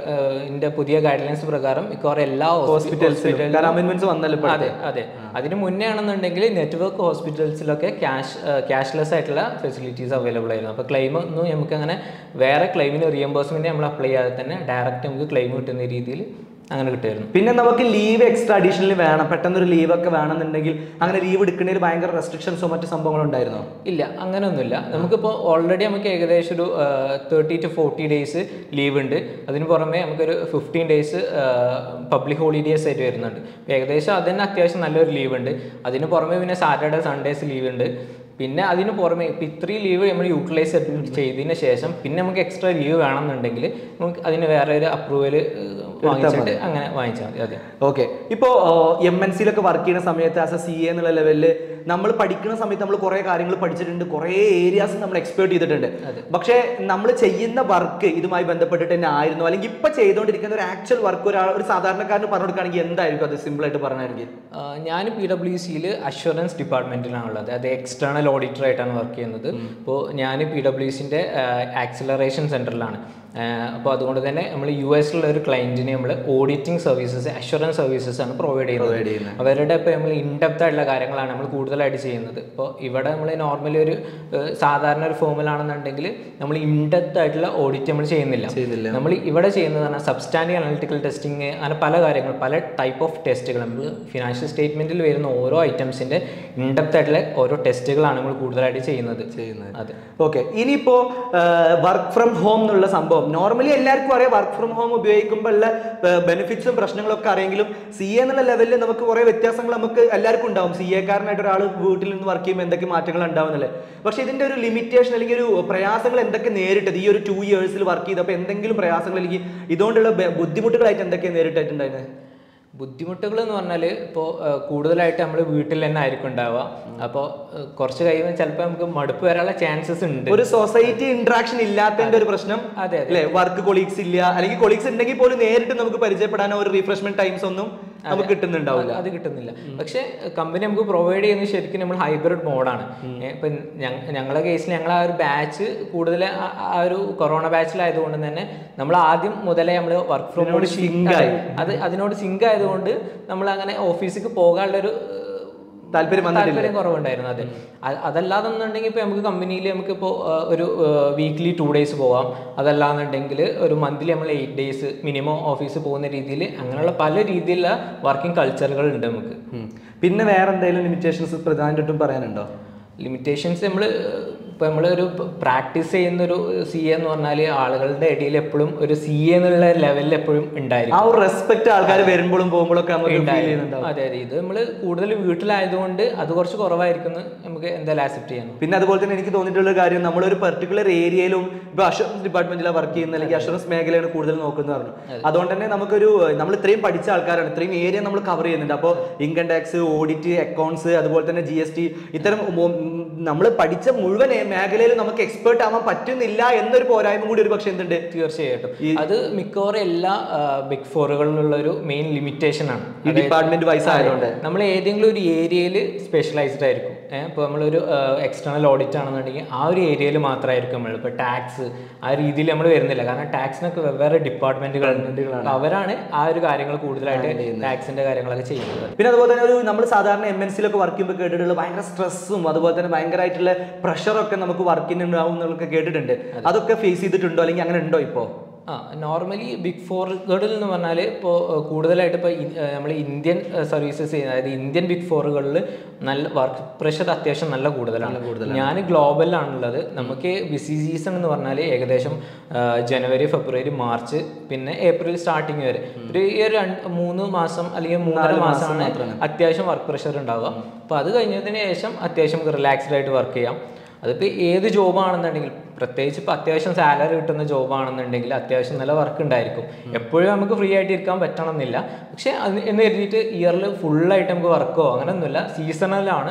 പുതിയ ഗൈഡ് ലൈൻസ് പ്രകാരം മിക്കവാറും എല്ലാ ഹോസ്പിറ്റൽസിലും കാരണം അമെന്റ്മെന്റ്സ് വന്നല്ലോ ഇപ്പോൾ അതെ അതെ അതിന് മുന്നേ ആണെന്നുണ്ടെങ്കിൽ നെറ്റ്വർക്ക് ഹോസ്പിറ്റൽസിലൊക്കെ ക്യാഷ് ക്യാഷ്ലെസ് ആയിട്ടുള്ള ഫെസിലിറ്റീസ് അവൈലബിൾ ആയിരുന്നു അപ്പോൾ ക്ലെയിം ഒന്നും നമുക്ക് അങ്ങനെ വേറെ ക്ലെയിമിന് റിയംബേഴ്സ്മെന്റ് നമ്മൾ അപ്ലൈ ചെയ്യാതെ തന്നെ ഡയറക്റ്റ് നമുക്ക് ക്ലെയിം കിട്ടുന്ന രീതിയിൽ അങ്ങനെ കിട്ടുമായിരുന്നു പിന്നെ നമുക്ക് ലീവ് എക്സ്ട്രാ അഡീഷണൽ വേണം പെട്ടെന്ന് ഒരു ലീവ് ഒക്കെ വേണമെന്നുണ്ടെങ്കിൽ അങ്ങനെ ലീവ് എടുക്കുന്നതിൽ ഭയങ്കര റെസ്ട്രിക്ഷൻസോ മറ്റു സംഭവങ്ങളോ ഉണ്ടായിരുന്നോ ഇല്ല അങ്ങനെയൊന്നുമില്ല നമുക്കിപ്പോൾ ഓൾറെഡി നമുക്ക് ഏകദേശം ഒരു thirty to forty days leave ഉണ്ട് അതിന് പുറമെ നമുക്കൊരു ഫിഫ്റ്റീൻ ഡേയ്സ് പബ്ലിക് ഹോളിഡേയ്സ് ആയിട്ട് വരുന്നുണ്ട് അപ്പോൾ ഏകദേശം അതിന് അത്യാവശ്യം നല്ലൊരു ലീവ് ഉണ്ട് അതിന് പുറമെ പിന്നെ സാറ്റർഡേ സൺഡേസ് ലീവ് ഉണ്ട് പിന്നെ അതിന് പുറമെ ഇപ്പം ഇത്രയും ലീവ് നമ്മൾ യൂട്ടിലൈസ് ചെയ്തതിന് ശേഷം പിന്നെ നമുക്ക് എക്സ്ട്രാ ലീവ് വേണമെന്നുണ്ടെങ്കിൽ നമുക്ക് അതിന് വേറെ ഒരു അപ്രൂവൽ വാങ്ങിച്ചിട്ട് അങ്ങനെ വാങ്ങിച്ചാൽ മതി അതെ ഓക്കെ ഇപ്പോൾ എം എൻ സിയിലൊക്കെ വർക്ക് ചെയ്യുന്ന സമയത്ത് ആസ് എ സി എ എന്നുള്ള ലെവലിൽ നമ്മൾ പഠിക്കുന്ന സമയത്ത് നമ്മൾ കുറേ കാര്യങ്ങൾ പഠിച്ചിട്ടുണ്ട് കുറേ ഏരിയാസ് നമ്മൾ എക്സ്പേർട്ട് ചെയ്തിട്ടുണ്ട് പക്ഷേ നമ്മൾ ചെയ്യുന്ന വർക്ക് ഇതുമായി ബന്ധപ്പെട്ടിട്ട് തന്നെ ആയിരുന്നു അല്ലെങ്കിൽ ഇപ്പൊ ചെയ്തുകൊണ്ടിരിക്കുന്ന ഒരു ആക്ച്വൽ വർക്ക് ഒരാൾ ഒരു സാധാരണക്കാരന് പറഞ്ഞു കൊടുക്കുകയാണെങ്കിൽ എന്തായിരിക്കും അത് സിമ്പിൾ ആയിട്ട് പറഞ്ഞാണെങ്കിൽ ആഹ് ഞാൻ പി ഡബ്ല്യു സിയിൽ അഷുറൻസ് ഡിപ്പാർട്ട്മെന്റിലാണുള്ളത് അത് എക്സ്റ്റേണൽ ഓഡിറ്റർ ആയിട്ടാണ് വർക്ക് ചെയ്യുന്നത് അപ്പോൾ ഞാൻ പി ഡബ്ല്യു സിൻ്റെ ആക്സിലറേഷൻ സെൻറ്ററിലാണ് അപ്പോൾ അതുകൊണ്ട് തന്നെ നമ്മൾ യു എസിലുള്ള ഒരു ക്ലയൻറ്റിന് നമ്മൾ ഓഡിറ്റിംഗ് സർവീസസ് അഷുറൻസ് സർവീസസ് ആണ് പ്രൊവൈഡ് ചെയ്യുന്നത് അവരുടെ ഇപ്പോൾ നമ്മൾ ഇൻഡെപ്ത് ആയിട്ടുള്ള കാര്യങ്ങളാണ് നമ്മൾ കൂടുതലായിട്ട് ചെയ്യുന്നത് ഇപ്പോൾ ഇവിടെ നമ്മൾ നോർമലി ഒരു ഏഹ്, സാധാരണ ഒരു ഫോമിലാണെന്നുണ്ടെങ്കിൽ നമ്മൾ ഇൻഡെപ്ത് ആയിട്ടുള്ള ഓഡിറ്റ് നമ്മൾ ചെയ്യുന്നില്ല ചെയ്യുന്നില്ല. നമ്മൾ ഇവിടെ ചെയ്യുന്നത് പറഞ്ഞാൽ സബ്സ്റ്റാൻഡി അനലിറ്റിക്കൽ ടെസ്റ്റിംഗ് അങ്ങനെ പല കാര്യങ്ങൾ പല ടൈപ്പ് ഓഫ് ടെസ്റ്റുകൾ നമ്മൾ ഫിനാൻഷ്യൽ സ്റ്റേറ്റ്മെന്റിൽ വരുന്ന ഓരോ ഐറ്റംസിന്റെ ഇൻഡെപ്ത് ആയിട്ടുള്ള ഓരോ ടെസ്റ്റുകളാണ് നമ്മൾ കൂടുതലായിട്ട് ചെയ്യുന്നത് ചെയ്യുന്നത് അതെ ഓക്കെ ഇനിയിപ്പോ വർക്ക് ഫ്രം ഹോം എന്നുള്ള സംഭവം നോർമലി എല്ലാവർക്കും അറിയാം വർക്ക് ഫ്രം ഹോം ഉപയോഗിക്കുമ്പോൾ ഉള്ള ബെനിഫിറ്റ്സും പ്രശ്നങ്ങളൊക്കെ അറിയെങ്കിലും സി എ എന്നുള്ള ലെവലിൽ നമുക്ക് കുറെ വ്യത്യാസങ്ങൾ നമുക്ക് എല്ലാവർക്കും ഉണ്ടാവും സി എക്കാരനായിട്ട് ഒരാൾ വീട്ടിൽ നിന്ന് വർക്ക് ചെയ്യുമ്പോൾ എന്തൊക്കെ മാറ്റങ്ങൾ ഉണ്ടാവുന്നില്ലേ പക്ഷെ ഇതിന്റെ ഒരു ലിമിറ്റേഷൻ അല്ലെങ്കിൽ ഒരു പ്രയാസങ്ങൾ എന്തൊക്കെ നേരിട്ടത് ഈ ഒരു ടു ഇയേഴ്സിൽ വർക്ക് ചെയ്തപ്പോൾ എന്തെങ്കിലും പ്രയാസങ്ങൾ അല്ലെങ്കിൽ ഇതുകൊണ്ടുള്ള ബെ- ബുദ്ധിമുട്ടുകളായിട്ട് എന്തൊക്കെ നേരിട്ടിട്ടുണ്ടായിരുന്നത് ബുദ്ധിമുട്ടുകൾ എന്ന് പറഞ്ഞാൽ ഇപ്പോൾ കൂടുതലായിട്ട് നമ്മൾ വീട്ടിൽ തന്നെ ആയിരിക്കും ഉണ്ടാവുക അപ്പോൾ കുറച്ച് കഴിയുമ്പോൾ ചിലപ്പോൾ നമുക്ക് മടുപ്പ് വരാനുള്ള ചാൻസസ് ഉണ്ട് ഒരു സൊസൈറ്റി ഇന്ററാക്ഷൻ ഇല്ലാത്തതിന്റെ ഒരു പ്രശ്നം അതെ അതെ അല്ലെ വർക്ക് കൊളീഗ്സ് ഇല്ല അല്ലെങ്കിൽ കൊളീഗ്സ് ഉണ്ടെങ്കിൽ പോലും നേരിട്ട് നമുക്ക് പരിചയപ്പെടാനോ ഒരു റീഫ്രഷ്മെന്റ് ടൈംസ് ഒന്നും നമുക്ക് കിട്ടുന്നുണ്ടാവില്ല അത് കിട്ടുന്നില്ല പക്ഷേ കമ്പനി നമുക്ക് പ്രൊവൈഡ് ചെയ്യുന്നത് ശരിക്കും നമ്മൾ ഹൈബ്രിഡ് മോഡാണ് ഇപ്പം ഞങ്ങളുടെ കേസിൽ ഞങ്ങൾ ആ ഒരു ബാച്ച് കൂടുതൽ ആ- ആ ഒരു കൊറോണ ബാച്ചിലായതുകൊണ്ട് തന്നെ നമ്മൾ ആദ്യം മുതലേ നമ്മൾ വർക്ക് ഫ്രം ഹോം sync ആയി. അത് അതിനോട് സിങ്ക് ആയതുകൊണ്ട് നമ്മൾ അങ്ങനെ ഓഫീസിലേക്ക് പോകാനുള്ളൊരു താല്പര്യം വന്നിട്ടില്ല താല്പര്യം കുറവുണ്ടായിരുന്നു അതെ അ- അതല്ലാതെന്നുണ്ടെങ്കിൽ ഇപ്പോൾ നമുക്ക് കമ്പനിയിൽ നമുക്കിപ്പോൾ ഒരു വീക്ക്ലി ടു ഡേയ്സ് പോവാം അതല്ലാന്നുണ്ടെങ്കിൽ ഒരു മന്ത്ലി നമ്മൾ എയ്റ്റ് ഡേയ്സ് മിനിമം ഓഫീസിൽ പോകുന്ന രീതിയിൽ അങ്ങനെയുള്ള പല രീതിയിലുള്ള വർക്കിംഗ് കൾച്ചറുകൾ ഉണ്ട് നമുക്ക് ഉം. പിന്നെ വേറെ എന്തെങ്കിലും ലിമിറ്റേഷൻസ് പ്രധാനമായിട്ടും പറയാനുണ്ടോ ലിമിറ്റേഷൻസ് നമ്മൾ ഇപ്പോൾ നമ്മളൊരു പ്രാക്ടീസ് ചെയ്യുന്നൊരു സി എ എന്ന് പറഞ്ഞാൽ ആളുകളുടെ ഇടയിൽ എപ്പോഴും ഒരു സി എ എന്നുള്ള ലെവലിൽ എപ്പോഴും ആ ഉണ്ടായിരിക്കും ഒരു റെസ്പെക്ട് ആൾക്കാർ വരുമ്പോഴും പോകുമ്പോഴും ഒക്കെ നമുക്ക് ഫീൽ ചെയ്യുന്നുണ്ടാവും അതെ അതെ ഇത് നമ്മൾ കൂടുതൽ വീട്ടിലായതുകൊണ്ട് അത് കുറച്ച് കുറവായിരിക്കും എന്ന് നമുക്ക് എന്തായാലും ആക്സെപ്റ്റ് ചെയ്യണം പിന്നെ അതുപോലെ തന്നെ എനിക്ക് തോന്നിയിട്ടുള്ള കാര്യം നമ്മളൊരു പെർട്ടിക്കുലർ ഏരിയയിലും ഇപ്പൊ അഷുറൻസ് ഡിപ്പാർട്ട്മെന്റിലാണ് വർക്ക് ചെയ്യുന്നത് അല്ലെങ്കിൽ അഷുറൻസ് മേഖലയാണ് കൂടുതൽ നോക്കുന്നത് പറഞ്ഞു അതുകൊണ്ട് തന്നെ നമുക്കൊരു നമ്മൾ ഇത്രയും പഠിച്ച ആൾക്കാരാണ് ഇത്രയും ഏരിയ നമ്മൾ കവർ ചെയ്യുന്നുണ്ട് അപ്പോൾ ഇൻകം ടാക്സ് ഓഡിറ്റ് അക്കൗണ്ട്സ് അതുപോലെ തന്നെ ജി എസ് ടി ഇത്തരം നമ്മൾ പഠിച്ച മുഴുവൻ ഏ- മേഖലയിലും നമുക്ക് എക്സ്പേർട്ട് ആവാൻ പറ്റുന്നില്ല എന്നൊരു പോരായ്മ കൂടി ഒരു പക്ഷേ എന്തുണ്ട് തീർച്ചയായിട്ടും അത് മിക്കവാറും എല്ലാ ബിഗ് ഫോറുകളിലുള്ള ഒരു മെയിൻ ലിമിറ്റേഷൻ ആണ് ഈ ഡിപ്പാർട്ട്മെന്റ് വൈസ് ആയതുകൊണ്ട് നമ്മൾ ഏതെങ്കിലും ഒരു ഏരിയയിൽ സ്പെഷ്യലൈസ്ഡ് ആയിരിക്കും ഇപ്പോൾ നമ്മളൊരു എക്സ്റ്റേണൽ ഓഡിറ്റ് ആണെന്നുണ്ടെങ്കിൽ ആ ഒരു ഏരിയയിൽ മാത്രമായിരിക്കും നമ്മൾ ഇപ്പോൾ ടാക്സ് ആ രീതിയിൽ നമ്മൾ വരുന്നില്ല കാരണം ടാക്സിനൊക്കെ വെവ്വേറെ ഡിപ്പാർട്ട്മെന്റുകളുണ്ട് അപ്പോൾ അവരാണ് ആ ഒരു കാര്യങ്ങൾ കൂടുതലായിട്ട് ടാക്സിന്റെ കാര്യങ്ങളൊക്കെ ചെയ്യുന്നത് പിന്നെ അതുപോലെ തന്നെ ഒരു നമ്മൾ സാധാരണ എം എൻ സിയിലൊക്കെ വർക്ക് ചെയ്യുമ്പോൾ കേട്ടിട്ടുള്ള ഭയങ്കര സ്ട്രെസ്സും അതുപോലെ തന്നെ ഭയങ്കരമായിട്ടുള്ള പ്രഷറൊക്കെ നമുക്ക് വർക്കിന് ഉണ്ടാവും എന്നൊക്കെ കേട്ടിട്ടുണ്ട് അതൊക്കെ ഫേസ് ചെയ്തിട്ടുണ്ടോ അല്ലെങ്കിൽ അങ്ങനെ ഉണ്ടോ ഇപ്പോൾ ആ നോർമലി ബിഗ് ഫോറുകളിൽ എന്ന് പറഞ്ഞാൽ ഇപ്പോൾ കൂടുതലായിട്ട് ഇപ്പോൾ നമ്മൾ ഇന്ത്യൻ സർവീസസ് ചെയ്യുന്ന അതായത് ഇന്ത്യൻ ബിഗ് ഫോറുകളിൽ നല്ല വർക്ക് പ്രഷർ അത്യാവശ്യം നല്ല കൂടുതലാണ് ഞാൻ ഗ്ലോബലിലാണുള്ളത് നമുക്ക് ബിസി സീസൺ എന്ന് പറഞ്ഞാൽ ഏകദേശം ആ, ജനുവരി ഫെബ്രുവരി മാർച്ച് പിന്നെ ഏപ്രിൽ സ്റ്റാർട്ടിങ് വരെ ഒരു ഈ ഒരു രണ്ട് മൂന്ന് മാസം അല്ലെങ്കിൽ മൂന്നര മാസമാണ് അത്യാവശ്യം വർക്ക് പ്രഷർ ഉണ്ടാവുക അപ്പോൾ അത് കഴിഞ്ഞതിന് ശേഷം അത്യാവശ്യം നമുക്ക് റിലാക്സ്ഡ് ആയിട്ട് വർക്ക് ചെയ്യാം അതിപ്പോൾ ഏത് ജോബാണെന്നുണ്ടെങ്കിൽ പ്രത്യേകിച്ച് ഇപ്പോൾ അത്യാവശ്യം സാലറി കിട്ടുന്ന ജോബാണെന്നുണ്ടെങ്കിൽ അത്യാവശ്യം നല്ല വർക്ക് ഉണ്ടായിരിക്കും എപ്പോഴും നമുക്ക് ഫ്രീ ആയിട്ട് ഇരിക്കാൻ പറ്റണമെന്നില്ല പക്ഷേ അത് എന്ന് കരുതിയിട്ട് ഇയറിൽ ഫുള്ളായിട്ട് നമുക്ക് വർക്കോ അങ്ങനെയൊന്നുമില്ല സീസണലാണ്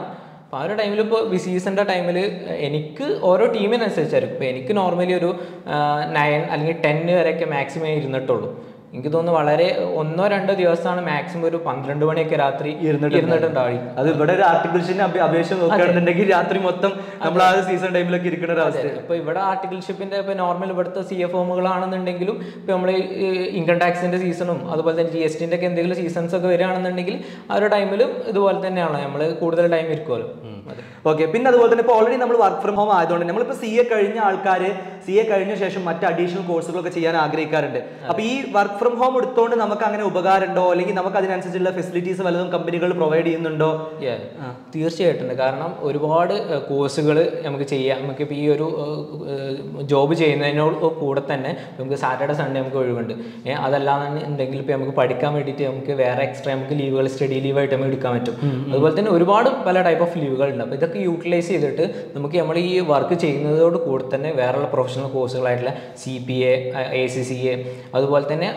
അപ്പോൾ ആ ഒരു ടൈമിൽ ഇപ്പോൾ സീസണിൻ്റെ ടൈമിൽ എനിക്ക് ഓരോ ടീമിനനുസരിച്ചായിരിക്കും ഇപ്പോൾ എനിക്ക് നോർമലി ഒരു നയൻ അല്ലെങ്കിൽ ടെൻ വരെയൊക്കെ മാക്സിമം ഇരുന്നിട്ടുള്ളൂ എനിക്ക് തോന്നുന്നു വളരെ ഒന്നോ രണ്ടോ ദിവസമാണ് മാക്സിമം ഒരു പന്ത്രണ്ട് മണിയൊക്കെ രാത്രി ഇരുന്നിട്ടുണ്ടാവും അത് ഇവിടെ ഒരു ആർട്ടിക്കിൾഷിന്റെ അപേക്ഷ നോക്കുകയാണെന്നുണ്ടെങ്കിൽ രാത്രി മൊത്തം നമ്മൾ ആ സീസൺ ടൈമിലൊക്കെ ഇരിക്കുന്ന ഒരു അവസ്ഥ ഇപ്പോൾ ഇവിടെ ആർട്ടിക്കിൾഷിപ്പിന്റെ ഇപ്പോൾ നോർമൽ ഇവിടുത്തെ സി എഫ് ഓമുകളാണെന്നുണ്ടെങ്കിലും ഇപ്പോൾ നമ്മൾ ഇൻകം ടാക്സിന്റെ സീസണും അതുപോലെ തന്നെ ജി എസ് ടിന്റെ ഒക്കെ എന്തെങ്കിലും സീസൺസ് ഒക്കെ വരികയാണെന്നുണ്ടെങ്കിൽ ആ ഒരു ടൈമിലും ഇതുപോലെ തന്നെയാണ് നമ്മൾ കൂടുതൽ ടൈം ഇരിക്കുമല്ലോ അതെ ഓക്കെ പിന്നെ അതുപോലെ തന്നെ ഇപ്പോൾ ഓൾറെഡി നമ്മൾ വർക്ക് ഫ്രം ഹോം ആയതുകൊണ്ട് നമ്മളിപ്പോൾ സി എ കഴിഞ്ഞ ആൾക്കാർ സി എ കഴിഞ്ഞ ശേഷം മറ്റ് അഡീഷണൽ കോഴ്സുകളൊക്കെ ചെയ്യാൻ ആഗ്രഹിക്കാറുണ്ട് അപ്പോൾ ഈ വർക്ക് ഫ്രം ഹോം എടുത്തുകൊണ്ട് നമുക്ക് അങ്ങനെ ഉപകാരമുണ്ടോ അല്ലെങ്കിൽ നമുക്ക് അതിനനുസരിച്ചുള്ള ഫെസിലിറ്റീസ് വല്ലതും കമ്പനികൾ പ്രൊവൈഡ് ചെയ്യുന്നുണ്ടോ Yeah. തീർച്ചയായിട്ടും ഉണ്ട്. കാരണം ഒരുപാട് കോഴ്സുകൾ നമുക്ക് ചെയ്യാം നമുക്ക് ഇപ്പോൾ ഈ ഒരു ജോബ് ചെയ്യുന്നതിനോട് കൂടെ തന്നെ നമുക്ക് സാറ്റർഡേ സൺഡേ നമുക്ക് ഒഴിവുണ്ട് ഏഹ് അതല്ലാന്നുണ്ടെങ്കിൽ ഇപ്പോൾ നമുക്ക് പഠിക്കാൻ വേണ്ടിയിട്ട് നമുക്ക് വേറെ എക്സ്ട്രാ നമുക്ക് ലീവുകൾ സ്റ്റഡി ലീവായിട്ട് നമുക്ക് എടുക്കാൻ പറ്റും അതുപോലെ തന്നെ ഒരുപാട് പല ടൈപ്പ് ഓഫ് ലീവുകളുണ്ട് അപ്പോൾ ഇതൊക്കെ യൂട്ടിലൈസ് ചെയ്തിട്ട് നമുക്ക് നമ്മൾ ഈ വർക്ക് ചെയ്യുന്നതോട് കൂടെ തന്നെ വേറെയുള്ള പ്രൊഫഷണൽ കോഴ്സുകളായിട്ടുള്ള C P A A C C A അതുപോലെ തന്നെ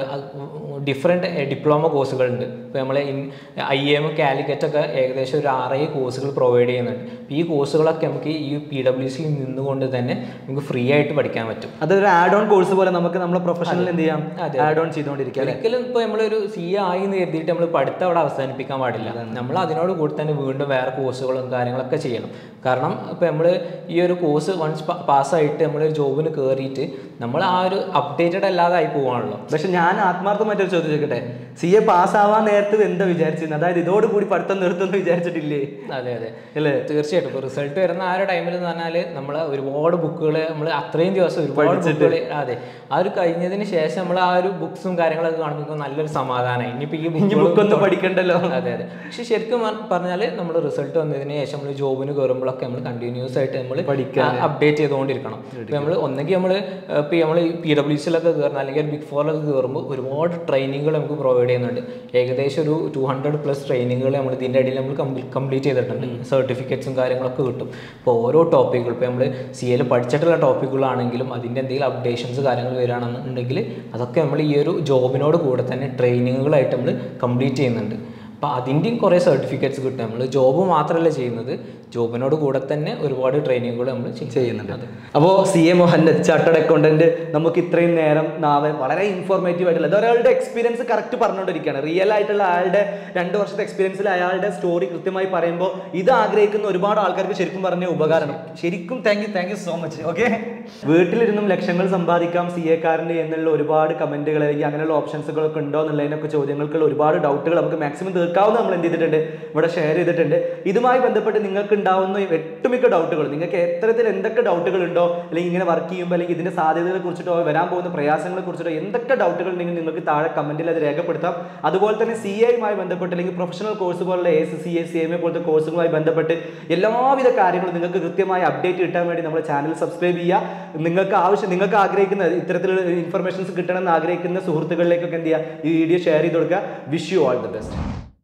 ഡിഫറെൻറ്റ് ഡിപ്ലോമ കോഴ്സുകളുണ്ട് ഇപ്പോൾ നമ്മൾ ഐ എം കാലിക്കറ്റ് ഒക്കെ ഏകദേശം ഒരു ആറേഴ് കോഴ്സുകൾ പ്രൊവൈഡ് ചെയ്യുന്നുണ്ട് അപ്പോൾ ഈ കോഴ്സുകളൊക്കെ നമുക്ക് ഈ പി ഡബ്ല്യു സിയിൽ നിന്നുകൊണ്ട് തന്നെ നമുക്ക് ഫ്രീ ആയിട്ട് പഠിക്കാൻ പറ്റും അതൊരു ആഡ് ഓൺ കോഴ്സ് പോലെ നമുക്ക് നമ്മുടെ പ്രൊഫഷണൽ എന്ത് ചെയ്യാം ആഡ് ഓൺ ചെയ്തുകൊണ്ടിരിക്കുക അല്ലേ ഒരിക്കലും ഇപ്പോൾ നമ്മളൊരു സി എ ആയി എന്ന് കരുതിയിട്ട് നമ്മൾ പഠിത്തം അവിടെ അവസാനിപ്പിക്കാൻ പാടില്ല നമ്മൾ അതിനോട് കൂടി തന്നെ വീണ്ടും വേറെ കോഴ്സുകളും കാര്യങ്ങളൊക്കെ ചെയ്യണം കാരണം ഇപ്പോൾ നമ്മൾ ഈ ഒരു കോഴ്സ് വൺസ് പാസ്സായിട്ട് നമ്മൾ ജോബിന് കയറിയിട്ട് നമ്മൾ ആ ഒരു അപ്ഡേറ്റഡ് അല്ലാതെ ആയി പോവാണല്ലോ പക്ഷെ ഞാൻ ആത്മാർത്ഥമായിട്ടൊരു ചോദ്യം ചോദിക്കട്ടെ സി എ പാസ്സാവാൻ നേരത്ത് എന്താ വിചാരിച്ചിരുന്നത് അതായത് ഇതോടുകൂടി പഠിത്തം നിർത്തുമെന്ന് വിചാരിച്ചിട്ടില്ലേ അതെ അതെ അല്ലേ തീർച്ചയായിട്ടും ഇപ്പോൾ റിസൾട്ട് വരുന്ന ആ ഒരു ടൈമിൽ എന്ന് പറഞ്ഞാൽ നമ്മൾ ഒരുപാട് ബുക്കുകൾ നമ്മൾ അത്രയും ദിവസം ഒരുപാട് ബുക്കുകൾ അതെ ആ ഒരു കഴിഞ്ഞതിന് ശേഷം നമ്മൾ ആ ഒരു ബുക്സും കാര്യങ്ങളൊക്കെ കാണുമ്പോൾ നല്ലൊരു സമാധാനമായി ഇനിയിപ്പോൾ ഈ ഇനി book ബുക്കൊന്നും പഠിക്കണ്ടല്ലോ അതെ അതെ പക്ഷെ ശരിക്കും പറഞ്ഞാൽ നമ്മൾ റിസൾട്ട് വന്നതിന് ശേഷം നമ്മൾ ജോബിന് കയറുമ്പോഴൊക്കെ നമ്മൾ കണ്ടിന്യൂസ് ആയിട്ട് നമ്മൾ അപ്ഡേറ്റ് ചെയ്തുകൊണ്ടിരിക്കണം ഇപ്പം നമ്മൾ ഒന്നെങ്കിൽ നമ്മൾ ഇപ്പം നമ്മൾ പി ഡബ്ല്യു സിയിലൊക്കെ കയറുന്ന അല്ലെങ്കിൽ ബിഗ് ഫോറിലൊക്കെ കയറുമ്പോൾ ഒരുപാട് ട്രെയിനിങ്ങുകൾ നമുക്ക് പ്രൊവൈഡ് ചെയ്യുന്നുണ്ട് ഏകദേശം ഒരു ടു ഹൺഡ്രഡ് പ്ലസ് ട്രെയിനിങ്ങുകൾ നമ്മൾ ഇതിൻ്റെ ഇടയിൽ നമ്മൾ കംപ്ലീറ്റ് ചെയ്തിട്ടുണ്ട് സർട്ടിഫിക്കറ്റ്സും കാര്യങ്ങളൊക്കെ കിട്ടും ഇപ്പോൾ ഓരോ ടോപ്പിക്കുകൾ ഇപ്പോൾ നമ്മൾ സി എയിൽ പഠിച്ചിട്ടുള്ള ടോപ്പിക്കുകളാണെങ്കിലും അതിൻ്റെ എന്തെങ്കിലും അപ്ഡേഷൻസ് കാര്യങ്ങൾ വരികയാണെന്നുണ്ടെങ്കിൽ അതൊക്കെ നമ്മൾ ഈ ഒരു ജോബിനോട് കൂടെ തന്നെ ട്രെയിനിങ്ങുകളായിട്ട് നമ്മൾ കംപ്ലീറ്റ് ചെയ്യുന്നുണ്ട് അപ്പോൾ അതിൻ്റെയും കുറേ സർട്ടിഫിക്കറ്റ്സ് കിട്ടും നമ്മൾ ജോബ് മാത്രമല്ല ചെയ്യുന്നത് ജോബിനോട് കൂടെ തന്നെ ഒരുപാട് ട്രെയിനിങ്ങുകൾ നമ്മൾ ചെയ്യുന്നുണ്ട് അപ്പോൾ C A Mohannad chartered accountant നമുക്ക് ഇത്രയും നേരം നാവെ വളരെ ഇൻഫോർമേറ്റീവ് ആയിട്ടുള്ള ഇത് ഒരാളുടെ എക്സ്പീരിയൻസ് കറക്റ്റ് പറഞ്ഞുകൊണ്ടിരിക്കുകയാണ് റിയൽ ആയിട്ടുള്ള അയാളുടെ രണ്ട് വർഷത്തെ എക്സ്പീരിയൻസിൽ അയാളുടെ സ്റ്റോറി കൃത്യമായി പറയുമ്പോൾ ഇത് ആഗ്രഹിക്കുന്ന ഒരുപാട് ആൾക്കാർക്ക് ശരിക്കും പറഞ്ഞ ഉപകാരം ശരിക്കും thank you thank you so much okay വീട്ടിലിരുന്നും ലക്ഷങ്ങൾ സമ്പാദിക്കാം സി എക്കാരന് എന്നുള്ള ഒരുപാട് കമന്റുകൾ അല്ലെങ്കിൽ അങ്ങനെയുള്ള ഓപ്ഷൻസുകളൊക്കെ ഉണ്ടോ എന്നുള്ളതിനൊക്കെ ചോദ്യങ്ങൾക്കുള്ള ഒരുപാട് ഡൗട്ടുകൾ നമുക്ക് മാക്സിമം തീർക്കാവുന്ന നമ്മൾ എന്ത് ചെയ്തിട്ടുണ്ട് ഇവിടെ ഷെയർ ചെയ്തിട്ടുണ്ട് ഇതുമായി ബന്ധപ്പെട്ട് നിങ്ങൾക്ക് ഉണ്ടാവുന്ന ഒട്ടുമിക്ക ഡൗട്ടുകൾ നിങ്ങൾക്ക് എത്തരത്തിൽ എന്തൊക്കെ ഡൗട്ടുകൾ ഉണ്ടോ അല്ലെങ്കിൽ ഇങ്ങനെ വർക്ക് ചെയ്യുമ്പോൾ അല്ലെങ്കിൽ ഇതിന്റെ സാധ്യതകളെ കുറിച്ചിട്ടോ വരാൻ പോകുന്ന പ്രയാസങ്ങളെ കുറിച്ചിട്ടോ എന്തൊക്കെ ഡൗട്ടുകൾ ഉണ്ടെങ്കിൽ നിങ്ങൾക്ക് താഴെ കമന്റിൽ അത് രേഖപ്പെടുത്താം അതുപോലെ തന്നെ സി എയുമായി ബന്ധപ്പെട്ട് അല്ലെങ്കിൽ പ്രൊഫഷണൽ കോഴ്സ് പോലുള്ള A C A C M A പോലത്തെ കോഴ്സുകളുമായി ബന്ധപ്പെട്ട് എല്ലാവിധ കാര്യങ്ങളും നിങ്ങൾക്ക് കൃത്യമായി അപ്ഡേറ്റ് കിട്ടാൻ വേണ്ടി നമ്മുടെ ചാനൽ സബ്സ്ക്രൈബ് ചെയ്യുക നിങ്ങൾക്ക് ആവശ്യം നിങ്ങൾക്ക് ആഗ്രഹിക്കുന്ന ഇത്തരത്തിലുള്ള ഇൻഫർമേഷൻസ് കിട്ടണമെന്ന് ആഗ്രഹിക്കുന്ന സുഹൃത്തുക്കളിലേക്കൊക്കെ എന്ത് ചെയ്യുക ഈ വീഡിയോ ഷെയർ ചെയ്ത് കൊടുക്കുക wish you all the best